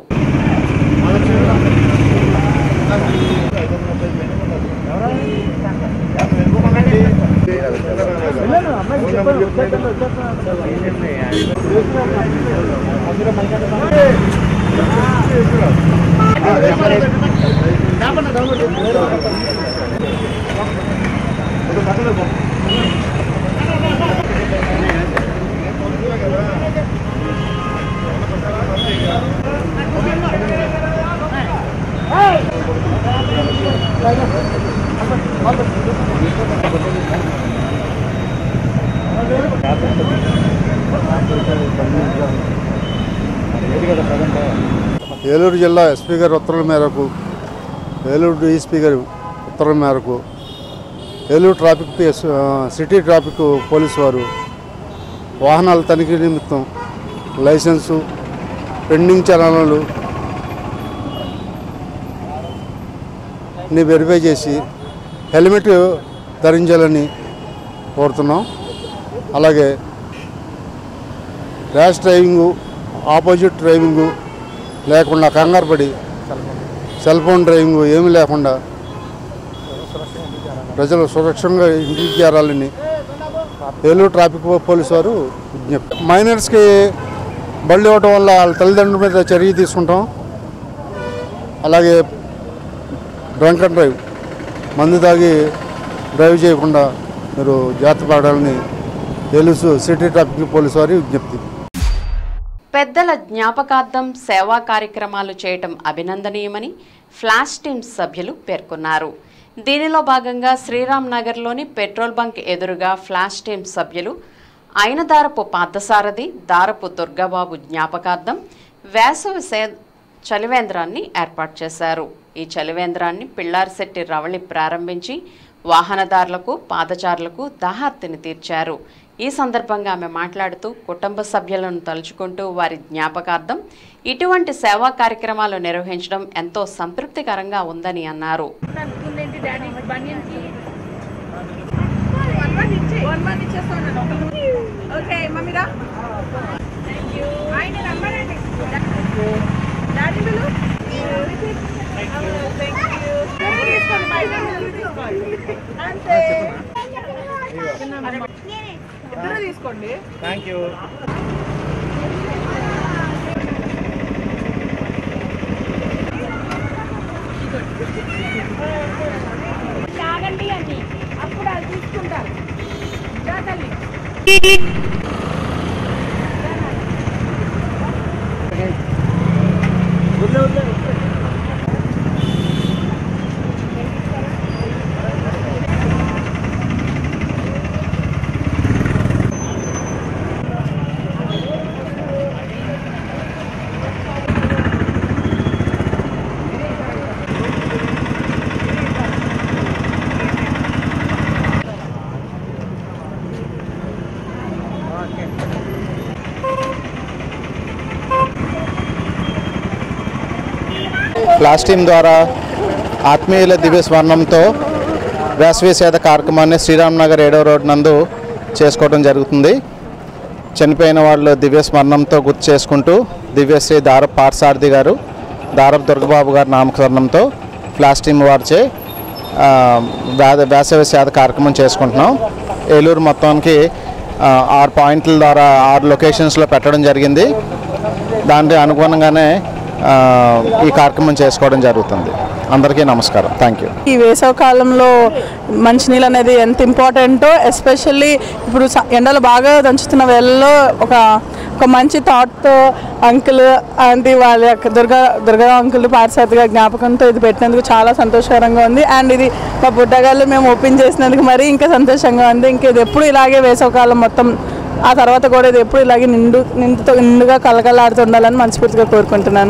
ఏలూరు జిల్లా ఎస్పీ గారి ఉత్తర్వుల మేరకు ఏలూరు డిఎస్పీ గారి ఉత్తర్వుల మేరకు ఏలూరు ట్రాఫిక్ పిఎస్ ఆ, సిటీ ట్రాఫిక్ పోలీసు వారు వాహనాల తనిఖీ నిమిత్తం లైసెన్సు పెండింగ్ చలనాలు ని వెరిఫై చేసి హెల్మెట్ ధరించాలని కోరుతున్నాం అలాగే ర్యాష్ డ్రైవింగు ఆపోజిట్ డ్రైవింగు లేకుండా కంగారు పడి సెల్ ఫోన్ డ్రైవింగ్ ఏమీ లేకుండా ప్రజలు సురక్షంగా ఇంటికి చేరాలని ఏలూరు ట్రాఫిక్ పోలీసు వారు విజ్ఞప్తి మైనర్స్కి బళ్ళు ఇవ్వటం వల్ల వాళ్ళ తల్లిదండ్రుల మీద చర్య తీసుకుంటాం అలాగే డ్రంక్ అండ్ డ్రైవ్ మందు తాగి డ్రైవ్ చేయకుండా మీరు జాగ్రత్త పడాలని తెలుసు సిటీ ట్రాఫిక్ పోలీసు వారి విజ్ఞప్తి
పెద్దల జ్ఞాపకార్థం సేవా కార్యక్రమాలు చేయటం అభినందనీయమని ఫ్లాష్ టీమ్ సభ్యులు పేర్కొన్నారు దీనిలో భాగంగా శ్రీరామ్ నగర్లోని పెట్రోల్ బంక్ ఎదురుగా ఫ్లాష్ టీమ్ సభ్యులు అయినదారపు పార్థసారథి దారపు దుర్గాబాబు జ్ఞాపకార్థం వేసవి సే చలివేంద్రాన్ని ఏర్పాటు చేశారు ఈ చలివేంద్రాన్ని పిల్లారిశెట్టి రవళి ప్రారంభించి వాహనదారులకు పాదచారులకు దాహార్తిని తీర్చారు ఈ సందర్భంగా ఆమె మాట్లాడుతూ కుటుంబ సభ్యులను తలుచుకుంటూ వారి జ్ఞాపకార్థం ఇటువంటి సేవా కార్యక్రమాలు నిర్వహించడం ఎంతో సంతృప్తికరంగా ఉందని అన్నారు
ఓకే మమ్మీరా థ్యాంక్ యూ ఆయన నమ్మరండి డాడీ బిలు అంతే ఇద్దరు తీసుకోండి
థ్యాంక్ యూ
తాగండి అని అప్పుడు అది తీసుకుంటారు రా తల్లి
ఫ్లాష్ టీం ద్వారా ఆత్మీయుల దివ్య స్వర్ణంతో వేసవి సేద కార్యక్రమాన్ని శ్రీరామ్నగర్ ఏడవ రోడ్ నందు చేసుకోవడం జరుగుతుంది చనిపోయిన వాళ్ళు దివ్య స్మరణంతో గుర్తు చేసుకుంటూ దివ్యశ్రీ దారప్ పార్సారథి గారు దారప్ దుర్గబాబు గారి నామకరణంతో ఫ్లాష్ టీం వారిచే ఆ, వేద వేసవి సేద కార్యక్రమం చేసుకుంటున్నాం ఏలూరు మొత్తానికి ఆ, ఆరు పాయింట్ల ద్వారా ఆరు లొకేషన్స్లో పెట్టడం జరిగింది దానికి అనుగుణంగానే ఆ, ఈ కార్యక్రమం చేసుకోవడం జరుగుతుంది అందరికీ నమస్కారం థ్యాంక్ యూ
ఈ వేసవ కాలంలో మంచినీళ్ళు అనేది ఎంత ఇంపార్టెంటో ఎస్పెషల్లీ ఇప్పుడు స- ఎండలు బాగా దంచుతున్న వేళల్లో ఒక ఒక మంచి థాట్తో అంకుల్ ఆంటీ వాళ్ళ యొక్క దుర్గా దుర్గా అంకుల్ పారిసారిగా జ్ఞాపకంతో ఇది పెట్టినందుకు చాలా సంతోషకరంగా ఉంది అండ్ ఇది మా పుట్టగాళ్ళు మేము ఓపెన్ చేసినందుకు మరీ ఇంకా సంతోషంగా ఉంది ఇంకా ఇది ఎప్పుడు ఇలాగే వేసవకాలం మొత్తం ఆ తర్వాత కూడా ఇది ఎప్పుడు ఇలాగే నిండు నిండుతో నిండుగా కలకలాడుతుండాలని మనస్ఫూర్తిగా కోరుకుంటున్నాను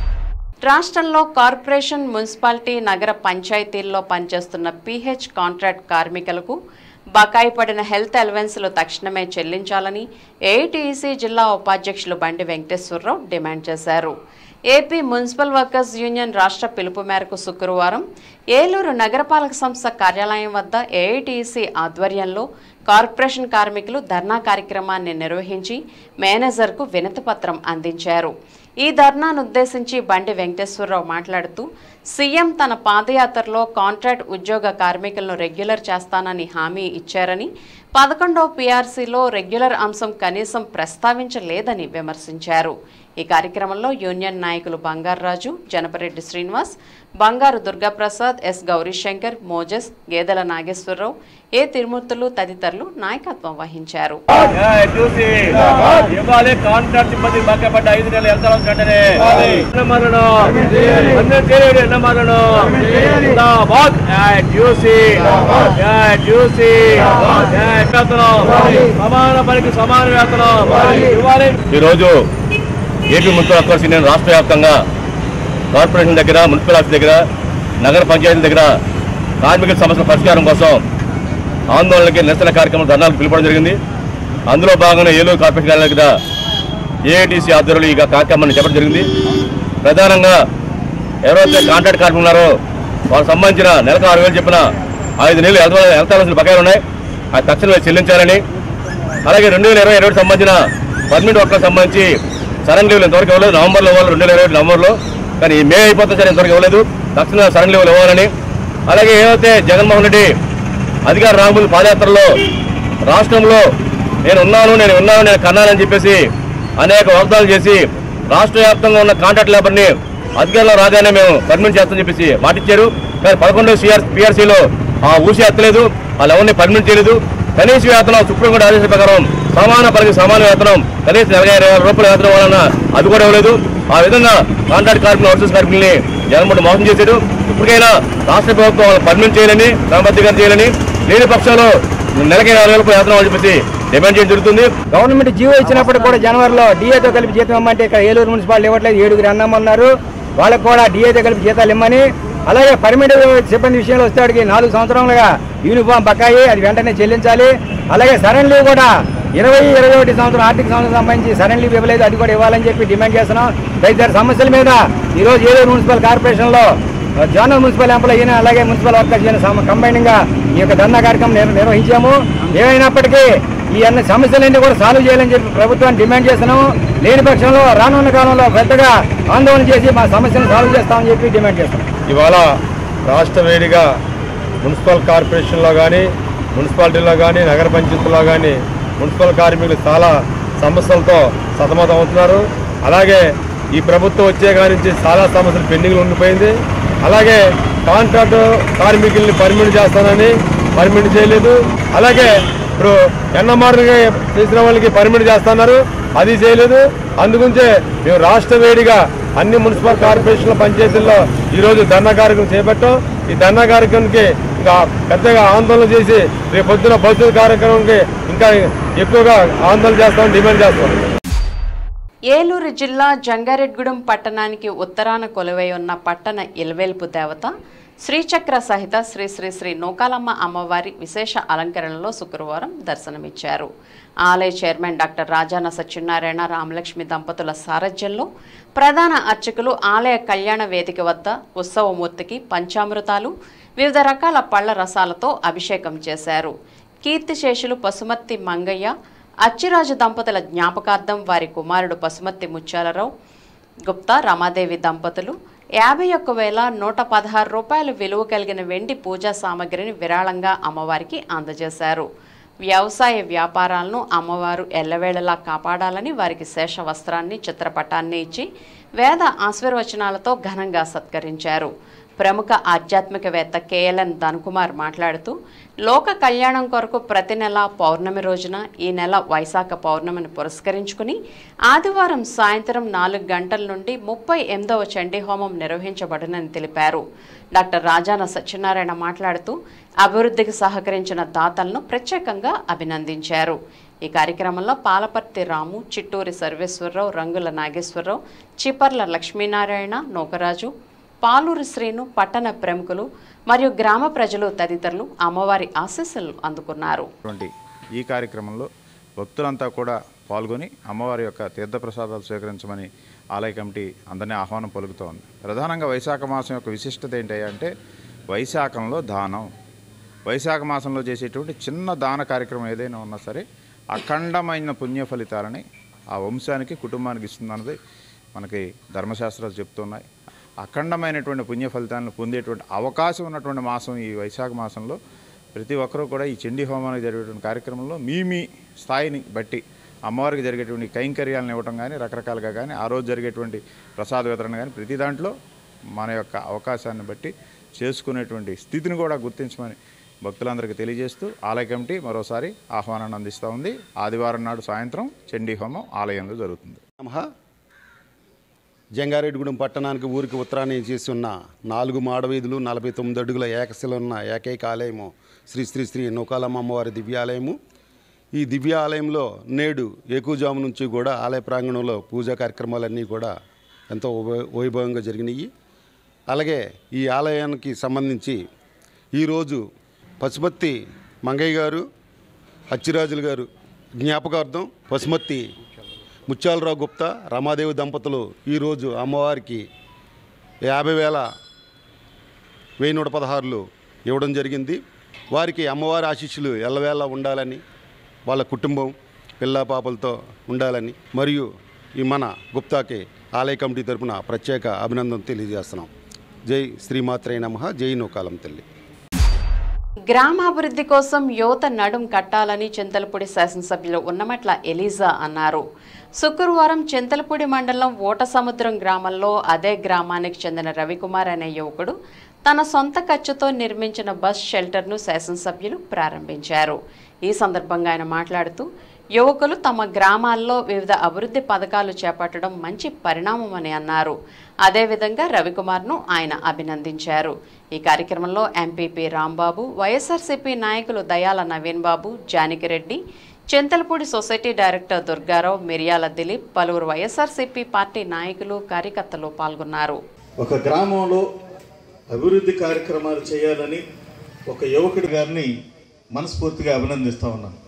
రాష్ట్రంలో కార్పొరేషన్ మున్సిపాలిటీ నగర పంచాయతీల్లో పనిచేస్తున్న పీహెచ్ కాంట్రాక్ట్ కార్మికులకు బకాయి పడిన హెల్త్ అలవెన్స్లు తక్షణమే చెల్లించాలని ఏఐటీసీ జిల్లా ఉపాధ్యక్షులు బండి వెంకటేశ్వరరావు డిమాండ్ చేశారు ఏపీ మున్సిపల్ వర్కర్స్ యూనియన్ రాష్ట్ర పిలుపు మేరకు శుక్రవారం ఏలూరు నగరపాలక సంస్థ కార్యాలయం వద్ద ఏఐటీసీ ఆధ్వర్యంలో కార్పొరేషన్ కార్మికులు ధర్నా కార్యక్రమాన్ని నిర్వహించి మేనేజర్కు వినతిపత్రం అందించారు ఈ ధర్నాను ఉద్దేశించి బండి వెంకటేశ్వరరావు మాట్లాడుతూ సీఎం తన పాదయాత్రలో కాంట్రాక్ట్ ఉద్యోగ కార్మికులను రెగ్యులర్ చేస్తానని హామీ ఇచ్చారని పదకొండవ పీఆర్సీలో రెగ్యులర్ అంశం కనీసం ప్రస్తావించలేదని విమర్శించారు ఈ కార్యక్రమంలో యూనియన్ నాయకులు బంగారరాజు జనపరెడ్డి శ్రీనివాస్ బంగారు దుర్గాప్రసాద్ ఎస్ గౌరీశంకర్ మోజస్ గేదెల నాగేశ్వరరావు ఏ తిరుమూర్తులు తదితరులు నాయకత్వం వహించారు
చూసి ఇవ్వాలి కాంట్రాక్ట్ సిబ్బంది బాకపడ్డ ఐదు నెలలు ఎంత వెంటనే ఎన్నమాలను అన్నీ చేయడు ఎన్నమాలను జిందాబాద్ చూసి చూసి వేతనం సమాన పనికి సమాన వేతనం ఇవ్వాలి ఈరోజు ఏపీ మున్సిపల్ వర్కర్స్ యూనియన్ రాష్ట్ర వ్యాప్తంగా కార్పొరేషన్ దగ్గర మున్సిపల్ ఆఫీస్ దగ్గర నగర పంచాయతీల దగ్గర కార్మికుల సమస్యల పరిష్కారం కోసం ఆందోళనకి నిరసన కార్యక్రమం ధర్నాలకు పిలుపడం జరిగింది అందులో భాగంగా ఏలూరు కార్పొరేషన్ కార్యాలయం దగ్గర ఏఐటీసీ ఆధ్వర్యంలో ఈ కార్యక్రమాన్ని చేపట్టడం జరిగింది ప్రధానంగా ఎవరైతే కాంట్రాక్ట్ కార్మికులు ఉన్నారో వాళ్ళకి సంబంధించిన నెలకు ఆరు వేలు చెప్పిన ఐదు నెలలు ఎంత ఎంత అలసిన బకాయిలు ఉన్నాయి అది తక్షణమే చెల్లించాలని అలాగే రెండు వేల ఇరవై ఇరవై సంబంధించిన పర్మిట్ వర్క్లకు సంబంధించి సడన్ లీవ్లు ఇంతవరకు ఇవ్వలేదు నవంబర్లో ఇవ్వాలి రెండు వేల ఇరవై నవంబర్లో కానీ ఈ మే అయిపోతే సరే ఇంతవరకు ఇవ్వలేదు తక్షణ సడన్ లీవ్లు ఇవ్వాలని అలాగే ఏవైతే జగన్మోహన్ రెడ్డి అధికార రాములు పాదయాత్రలో రాష్ట్రంలో నేను ఉన్నాను నేను ఉన్నాను నేను కన్నానని చెప్పేసి అనేక వాగ్దానాలు చేసి రాష్ట్ర వ్యాప్తంగా ఉన్న కాంట్రాక్ట్ లేబర్ని అధికారంలో రాగానే మేము పర్మిట్ చేస్తామని చెప్పేసి మాటిచ్చారు కానీ పదకొండవ సిఆర్ పిఆర్సీలో ఆ ఊసి ఎత్తలేదు వాళ్ళు ఎవరిని పర్మిట్ చేయలేదు కనీస వేతనం సుప్రీంకోర్టు ఆదేశాల ప్రకారం సమాన పనికి సమాన వేతనం కనీసం నలభై ఐదు వేల రూపాయల వేతనం వలన అది కూడా ఇవ్వలేదు ఆ విధంగా కాంట్రాక్ట్ కార్మికులు వర్సెస్ కార్మికుల్ని జగన్మోహన్ మోసం చేశాడు ఇప్పటికైనా రాష్ట్ర ప్రభుత్వం వాళ్ళని పర్మిట్ చేయాలని క్రమబద్ధీకరణ చేయాలని లేని పక్షంలో నెలకి నాలుగు వేల రూపాయల వేతనం అని చెప్పేసి డిమాండ్ చేయడం జరుగుతుంది
గవర్నమెంట్ జీవో ఇచ్చినప్పుడు కూడా జనవరిలో డిఏతో కలిపి జీతం ఇవ్వమంటే ఇక్కడ ఏలూరు మున్సిపాలిటీ ఇవ్వట్లేదు ఏడుగురు అన్నామన్నారు వాళ్ళకు కూడా డిఏతో కలిపి జీతాలు ఇమ్మని అలాగే పర్మిట్ సిబ్బంది విషయంలో వస్తే నాలుగు సంవత్సరాలుగా యూనిఫామ్ బకాయి అది వెంటనే చెల్లించాలి అలాగే సడన్ లీవ్ కూడా ఇరవై ఇరవై ఒకటి సంవత్సరం ఆర్థిక సంవత్సరం సంబంధించి సడన్ లీవ్ ఇవ్వలేదు అది కూడా ఇవ్వాలని చెప్పి డిమాండ్ చేస్తున్నాం తదితర సమస్యల మీద ఈరోజు ఏలూరు మున్సిపల్ కార్పొరేషన్లో జోనల్ మున్సిపల్ ఎంప్లాయీ అలాగే మున్సిపల్ వర్కర్స్ యూనియన్ కంబైనింగ్ గా ఈ యొక్క ధర్నా కార్యక్రమం నిర్- నిర్వహించాము ఏమైనప్పటికీ ఈ అన్ని సమస్యలన్నీ కూడా సాల్వ్ చేయాలని చెప్పి ప్రభుత్వాన్ని డిమాండ్ చేస్తున్నాము లేని పక్షంలో రానున్న కాలంలో పెద్దగా ఆందోళన చేసి మా సమస్యను సాల్వ్ చేస్తామని చెప్పి డిమాండ్ చేస్తున్నాం
ఇవాళ రాష్ట్ర వేడిగా మున్సిపల్ కార్పొరేషన్లో కానీ మున్సిపాలిటీలో కానీ నగర పంచాయతీలో కానీ మున్సిపల్ కార్మికులు చాలా సమస్యలతో సతమతం అవుతున్నారు అలాగే ఈ ప్రభుత్వం వచ్చే కాడి నుంచి చాలా సమస్యలు పెండింగ్లు ఉండిపోయింది అలాగే కాంట్రాక్ట్ కార్మికుల్ని పర్మిట్ చేస్తానని పర్మిట్ చేయలేదు అలాగే ఇప్పుడు ఎన్నమారుగా చేసిన వాళ్ళకి పర్మిట్ చేస్తున్నారు అది చేయలేదు అందుగురించే మేము రాష్ట్ర వేడిగా అన్ని మున్సిపల్ కార్పొరేషన్ల పంచాయతీల్లో ఈరోజు ధర్నా కార్యక్రమం చేపట్టాం ఈ ధర్నా కార్యక్రమానికి ఇంకా పెద్దగా ఆందోళన చేసి రేపు పొద్దున భవిష్యత్ కార్యక్రమానికి ఇంకా ఎక్కువగా ఆందోళన చేస్తామని డిమాండ్ చేస్తాం
ఏలూరు జిల్లా జంగారెడ్గూడెం పట్టణానికి ఉత్తరాన కొలువై ఉన్న పట్టణ ఇలవేల్పు దేవత శ్రీచక్ర సహిత శ్రీ శ్రీ శ్రీ నూకాలమ్మ అమ్మవారి విశేష అలంకరణలో శుక్రవారం దర్శనమిచ్చారు ఆలయ చైర్మన్ డాక్టర్ రాజాన సత్యనారాయణ రామలక్ష్మి దంపతుల సారథ్యంలో ప్రధాన అర్చకులు ఆలయ కళ్యాణ వేదిక వద్ద ఉత్సవమూర్తికి పంచామృతాలు వివిధ రకాల పళ్ల రసాలతో అభిషేకం చేశారు కీర్తిశేషులు పసుమర్తి మంగయ్య అచ్చిరాజు దంపతుల జ్ఞాపకార్థం వారి కుమారుడు పసుమర్తి ముత్యాలరావు గుప్తా రమాదేవి దంపతులు యాభై ఒక్క వేల నూట పదహారు రూపాయలు విలువ కలిగిన వెండి పూజా సామగ్రిని విరాళంగా అమ్మవారికి అందజేశారు వ్యవసాయ వ్యాపారాలను అమ్మవారు ఎల్లవేళలా కాపాడాలని వారికి శేష వస్త్రాన్ని చిత్రపటాన్ని ఇచ్చి వేద ఆశీర్వచనాలతో ఘనంగా సత్కరించారు ప్రముఖ ఆధ్యాత్మికవేత్త కేఎల్ఎన్ ధనుకుమార్ మాట్లాడుతూ లోక కళ్యాణం కొరకు ప్రతి నెల పౌర్ణమి రోజున ఈ నెల వైశాఖ పౌర్ణమిని పురస్కరించుకుని ఆదివారం సాయంత్రం నాలుగు గంటల నుండి ముప్పై ఎనిమిదవ చండీ హోమం నిర్వహించబడునని తెలిపారు డాక్టర్ రాజాన సత్యనారాయణ మాట్లాడుతూ అభివృద్ధికి సహకరించిన దాతలను ప్రత్యేకంగా అభినందించారు ఈ కార్యక్రమంలో పాలపర్తి రాము చిట్టూరి సర్వేశ్వరరావు రంగుల నాగేశ్వరరావు చిపర్ల లక్ష్మీనారాయణ నూకరాజు పాలూరు శ్రీను పట్టణ ప్రముఖులు మరియు గ్రామ ప్రజలు తదితరులు అమ్మవారి ఆశీస్సులు అందుకున్నారు
అటువంటి ఈ కార్యక్రమంలో భక్తులంతా కూడా పాల్గొని అమ్మవారి యొక్క తీర్థప్రసాదాలు స్వీకరించమని ఆలయ కమిటీ అందరినీ ఆహ్వానం పలుకుతోంది ప్రధానంగా వైశాఖ మాసం యొక్క విశిష్టత ఏంటంటే వైశాఖంలో దానం వైశాఖ మాసంలో చేసేటువంటి చిన్న దాన కార్యక్రమం ఏదైనా ఉన్నా సరే అఖండమైన పుణ్య ఫలితాలని ఆ వంశానికి కుటుంబానికి ఇస్తుందన్నది మనకి ధర్మశాస్త్రాలు చెప్తున్నాయి అఖండమైనటువంటి పుణ్య ఫలితాలను పొందేటువంటి అవకాశం ఉన్నటువంటి మాసం ఈ వైశాఖ మాసంలో ప్రతి ఒక్కరూ కూడా ఈ చండీ హోమానికి జరిగేటువంటి కార్యక్రమంలో మీ మీ స్థాయిని బట్టి అమ్మవారికి జరిగేటువంటి కైంకర్యాలను ఇవ్వటం కానీ రకరకాలుగా కానీ ఆ రోజు జరిగేటువంటి ప్రసాద వితరణ కానీ ప్రతి దాంట్లో మన యొక్క అవకాశాన్ని బట్టి చేసుకునేటువంటి స్థితిని కూడా గుర్తించమని భక్తులందరికీ తెలియజేస్తూ ఆలయ కమిటీ మరోసారి ఆహ్వానాన్ని అందిస్తూ ఉంది ఆదివారం నాడు సాయంత్రం చండీ హోమం ఆలయంలో జరుగుతుంది
నమః జంగారెడ్డిగూడెం పట్టణానికి ఊరికి ఉత్తరాన్ని చేసి ఉన్న నాలుగు మాడవీధులు నలభై తొమ్మిది అడుగుల ఏకశిల ఉన్న ఏకైక ఆలయము శ్రీ శ్రీ శ్రీ నూకాలమ్మ అమ్మవారి దివ్యాలయము ఈ దివ్యాలయంలో నేడు ఏకూజాము నుంచి కూడా ఆలయ ప్రాంగణంలో పూజా కార్యక్రమాలన్నీ కూడా ఎంతో వైభ- వైభవంగా జరిగినాయి అలాగే ఈ ఆలయానికి సంబంధించి ఈరోజు పశుపతి మంగయ్య గారు అచ్చిరాజులు గారు జ్ఞాపకార్థం పశుమతి ముత్యాలరావు గుప్తా రమాదేవి దంపతులు ఈరోజు అమ్మవారికి యాభై వేల వెయ్యి నూట పదహారులు ఇవ్వడం జరిగింది వారికి అమ్మవారి ఆశీస్సులు ఎల్లవేళ ఉండాలని వాళ్ళ కుటుంబం పిల్ల పాపలతో ఉండాలని మరియు ఈ మన గుప్తాకి ఆలయ కమిటీ తరపున ప్రత్యేక అభినందన తెలియజేస్తున్నాం జై శ్రీమాత్రే నమ జై నూకాలం తల్లి
గ్రామాభివృద్ధి కోసం యువత నడుం కట్టాలని చింతలపూడి శాసనసభ్యులు ఉన్నమట్ల ఎలీజా అన్నారు శుక్రవారం చింతలపూడి మండలం ఓట సముద్రం గ్రామంలో అదే గ్రామానికి చెందిన రవికుమార్ అనే యువకుడు తన సొంత ఖర్చుతో నిర్మించిన బస్ షెల్టర్ను శాసనసభ్యులు ప్రారంభించారు ఈ సందర్భంగా ఆయన మాట్లాడుతూ యువకులు తమ గ్రామాల్లో వివిధ అభివృద్ధి పథకాలు చేపట్టడం మంచి పరిణామమని అన్నారు అదేవిధంగా రవికుమార్ను ఆయన అభినందించారు ఈ కార్యక్రమంలో ఎంపీపీ రాంబాబు వైఎస్ఆర్సీపీ నాయకులు దయాల నవీన్ బాబు జానకిరెడ్డి చింతలపూడి సొసైటీ డైరెక్టర్ దుర్గారావు మిరియాల దిలీప్ పలువురు వైఎస్ఆర్సీపీ పార్టీ నాయకులు కార్యకర్తలు పాల్గొన్నారు
ఒక గ్రామంలో అభివృద్ధి కార్యక్రమాలు చేయాలని ఒక యువకుడి గారిని మనస్ఫూర్తిగా అభినందిస్తా ఉన్నాను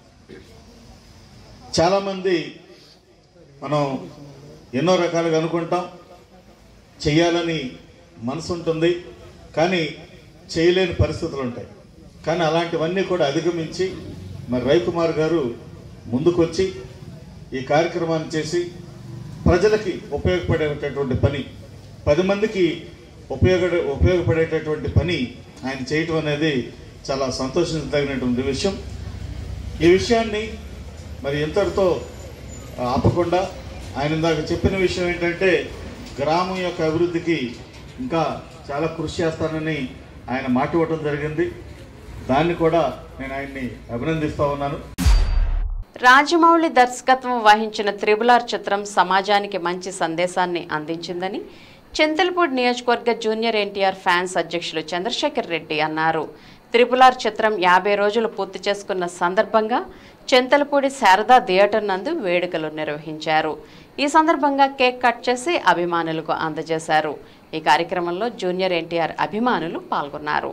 చాలామంది మనం ఎన్నో రకాలుగా అనుకుంటాం చేయాలని మనసు ఉంటుంది కానీ చేయలేని పరిస్థితులు ఉంటాయి కానీ అలాంటివన్నీ కూడా అధిగమించి మరి రవికుమార్ గారు ముందుకొచ్చి ఈ కార్యక్రమాన్ని చేసి ప్రజలకి ఉపయోగపడేటటువంటి పని పది మందికి ఉపయోగ ఉపయోగపడేటటువంటి పని ఆయన చేయటం అనేది చాలా సంతోషించదగినటువంటి విషయం ఈ విషయాన్ని మరి ఎంతటితో ఆపకుండా ఆయన ఇందాక చెప్పిన విషయం ఏంటంటే గ్రామం యొక్క అభివృద్ధికి ఇంకా చాలా కృషి చేస్తానని ఆయన మాట ఇవ్వటం జరిగింది దాన్ని కూడా నేను ఆయన్ని అభినందిస్తా ఉన్నాను
రాజమౌళి దర్శకత్వం వహించిన త్రిబులార్ చిత్రం సమాజానికి మంచి సందేశాన్ని అందించిందని చింతలపూడి నియోజకవర్గ జూనియర్ ఎన్టీఆర్ ఫ్యాన్స్ అధ్యక్షులు చంద్రశేఖర్ రెడ్డి అన్నారు త్రిపులార్ చిత్రం యాభై రోజులు పూర్తి చేసుకున్న సందర్భంగా చింతలపూడి శారదా థియేటర్ నందు వేడుకలు నిర్వహించారు ఈ సందర్భంగా కేక్ కట్ చేసి అభిమానులకు అందజేశారు ఈ కార్యక్రమంలో జూనియర్ ఎన్టీఆర్ అభిమానులు పాల్గొన్నారు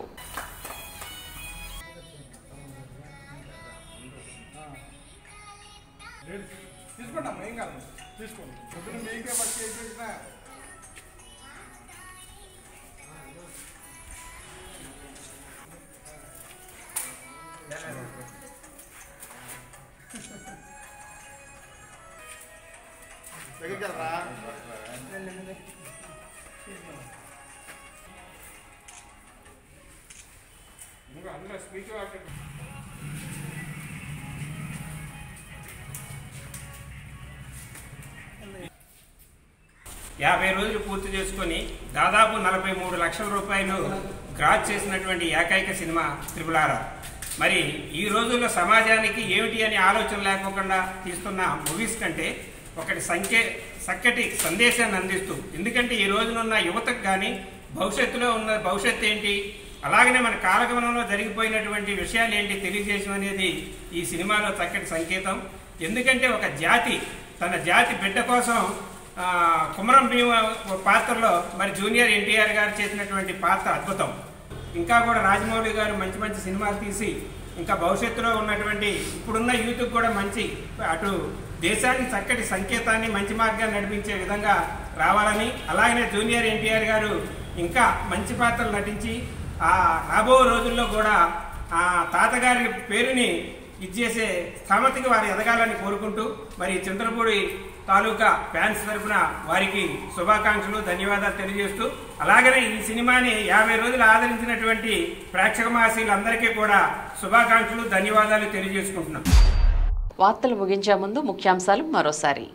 యాభై రోజులు పూర్తి చేసుకొని దాదాపు నలభై మూడు లక్షల రూపాయలు గ్రాస్ చేసినటువంటి ఏకైక సినిమా త్రిపులారా మరి ఈ రోజుల్లో సమాజానికి ఏమిటి అని ఆలోచన లేకోకుండా తీస్తున్న మూవీస్ కంటే ఒకటి సంఖ్య చక్కటి సందేశాన్ని అందిస్తూ ఎందుకంటే ఈ రోజునున్న యువతకు కానీ భవిష్యత్తులో ఉన్న భవిష్యత్తు ఏంటి అలాగనే మన కాలగమనంలో జరిగిపోయినటువంటి విషయాలు ఏంటి తెలియజేయడం అనేది ఈ సినిమాలో చక్కటి సంకేతం ఎందుకంటే ఒక జాతి తన జాతి బిడ్డ కోసం ఆ, కుమరం భీమ పాత్రలో మరి జూనియర్ ఎన్టీఆర్ గారు చేసినటువంటి పాత్ర అద్భుతం ఇంకా కూడా రాజమౌళి గారు మంచి మంచి సినిమాలు తీసి ఇంకా భవిష్యత్తులో ఉన్నటువంటి ఇప్పుడున్న యూత్కి కూడా మంచి అటు దేశానికి చక్కటి సంకేతాన్ని మంచి మార్గాన్ని నడిపించే విధంగా రావాలని అలాగనే జూనియర్ ఎన్టీఆర్ గారు ఇంకా మంచి పాత్రలు నటించి ఆ రాబో రోజుల్లో కూడా ఆ తాతగారి పేరుని ఇచ్చేసే స్థామతికి వారు ఎదగాలని కోరుకుంటూ మరి చంద్రపూడి తాలూకా ఫ్యాన్స్ తరఫున వారికి శుభాకాంక్షలు ధన్యవాదాలు తెలియజేస్తూ అలాగనే ఈ సినిమాని యాభై రోజులు ఆదరించినటువంటి ప్రేక్షక మహాశీలందరికీ కూడా శుభాకాంక్షలు ధన్యవాదాలు తెలియజేసుకుంటున్నాం
వార్తలు ముగించే ముందు ముఖ్యాంశాలు మరోసారి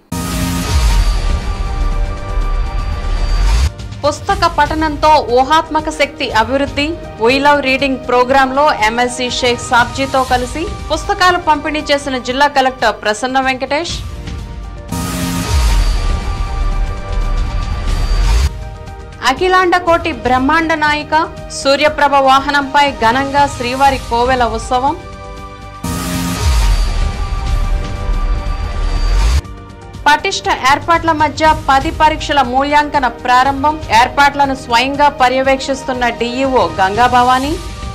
పుస్తక పఠనంతో ఊహాత్మక శక్తి అభివృద్ధి వీ లవ్ రీడింగ్ ప్రోగ్రాంలో ఎమ్మెల్సీ షేక్ సాబ్జీతో కలిసి పుస్తకాలు పంపిణీ చేసిన జిల్లా కలెక్టర్ ప్రసన్న వెంకటేష్ అఖిలాండ కోటి బ్రహ్మాండ నాయిక సూర్యప్రభ వాహనంపై ఘనంగా శ్రీవారి కోవెల ఉత్సవం పటిష్ట ఏర్పాట్ల మధ్య పది పరీక్షల మూల్యాంకన ప్రారంభం ఏర్పాట్లను స్వయంగా పర్యవేక్షిస్తున్న డీఈఓ గంగాభవాని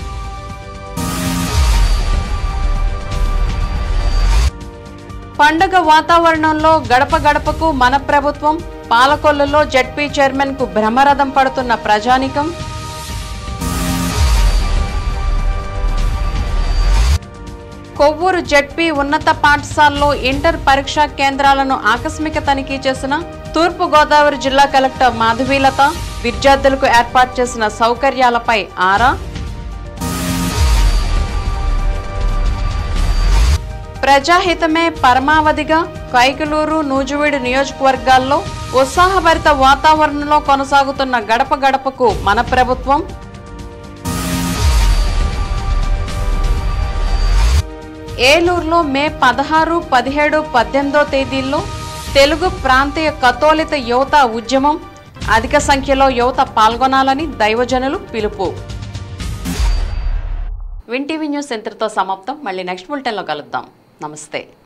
పండుగ వాతావరణంలో గడప గడపకు మన ప్రభుత్వం పాలకొల్లులో జడ్పీ చైర్మన్ కు బ్రహ్మరథం పడుతున్న ప్రజానికం కొవ్వూరు జడ్పీ ఉన్నత పాఠశాలలో ఇంటర్ పరీక్షా కేంద్రాలను ఆకస్మిక తనిఖీ చేసిన తూర్పు గోదావరి జిల్లా కలెక్టర్ మాధవీలత విద్యార్థులకు ఏర్పాటు చేసిన సౌకర్యాలపై ఆరా ప్రజాహితమే పరమావధిగా కైకలూరు నూజువీడు నియోజకవర్గాల్లో ఉత్సాహభరిత వాతావరణంలో కొనసాగుతున్న గడప గడపకు మన ప్రభుత్వం ఏలూరులో మే పదహారు పదిహేడు పద్దెనిమిదో తేదీల్లో తెలుగు ప్రాంతీయ కథోలిత యువత ఉద్యమం అధిక సంఖ్యలో యువత పాల్గొనాలని దైవజనులు పిలుపు విన్ టీవీ న్యూస్ ఇంతటితో సమాప్తం మళ్ళీ నెక్స్ట్ బులెటిన్లో కలుద్దాం నమస్తే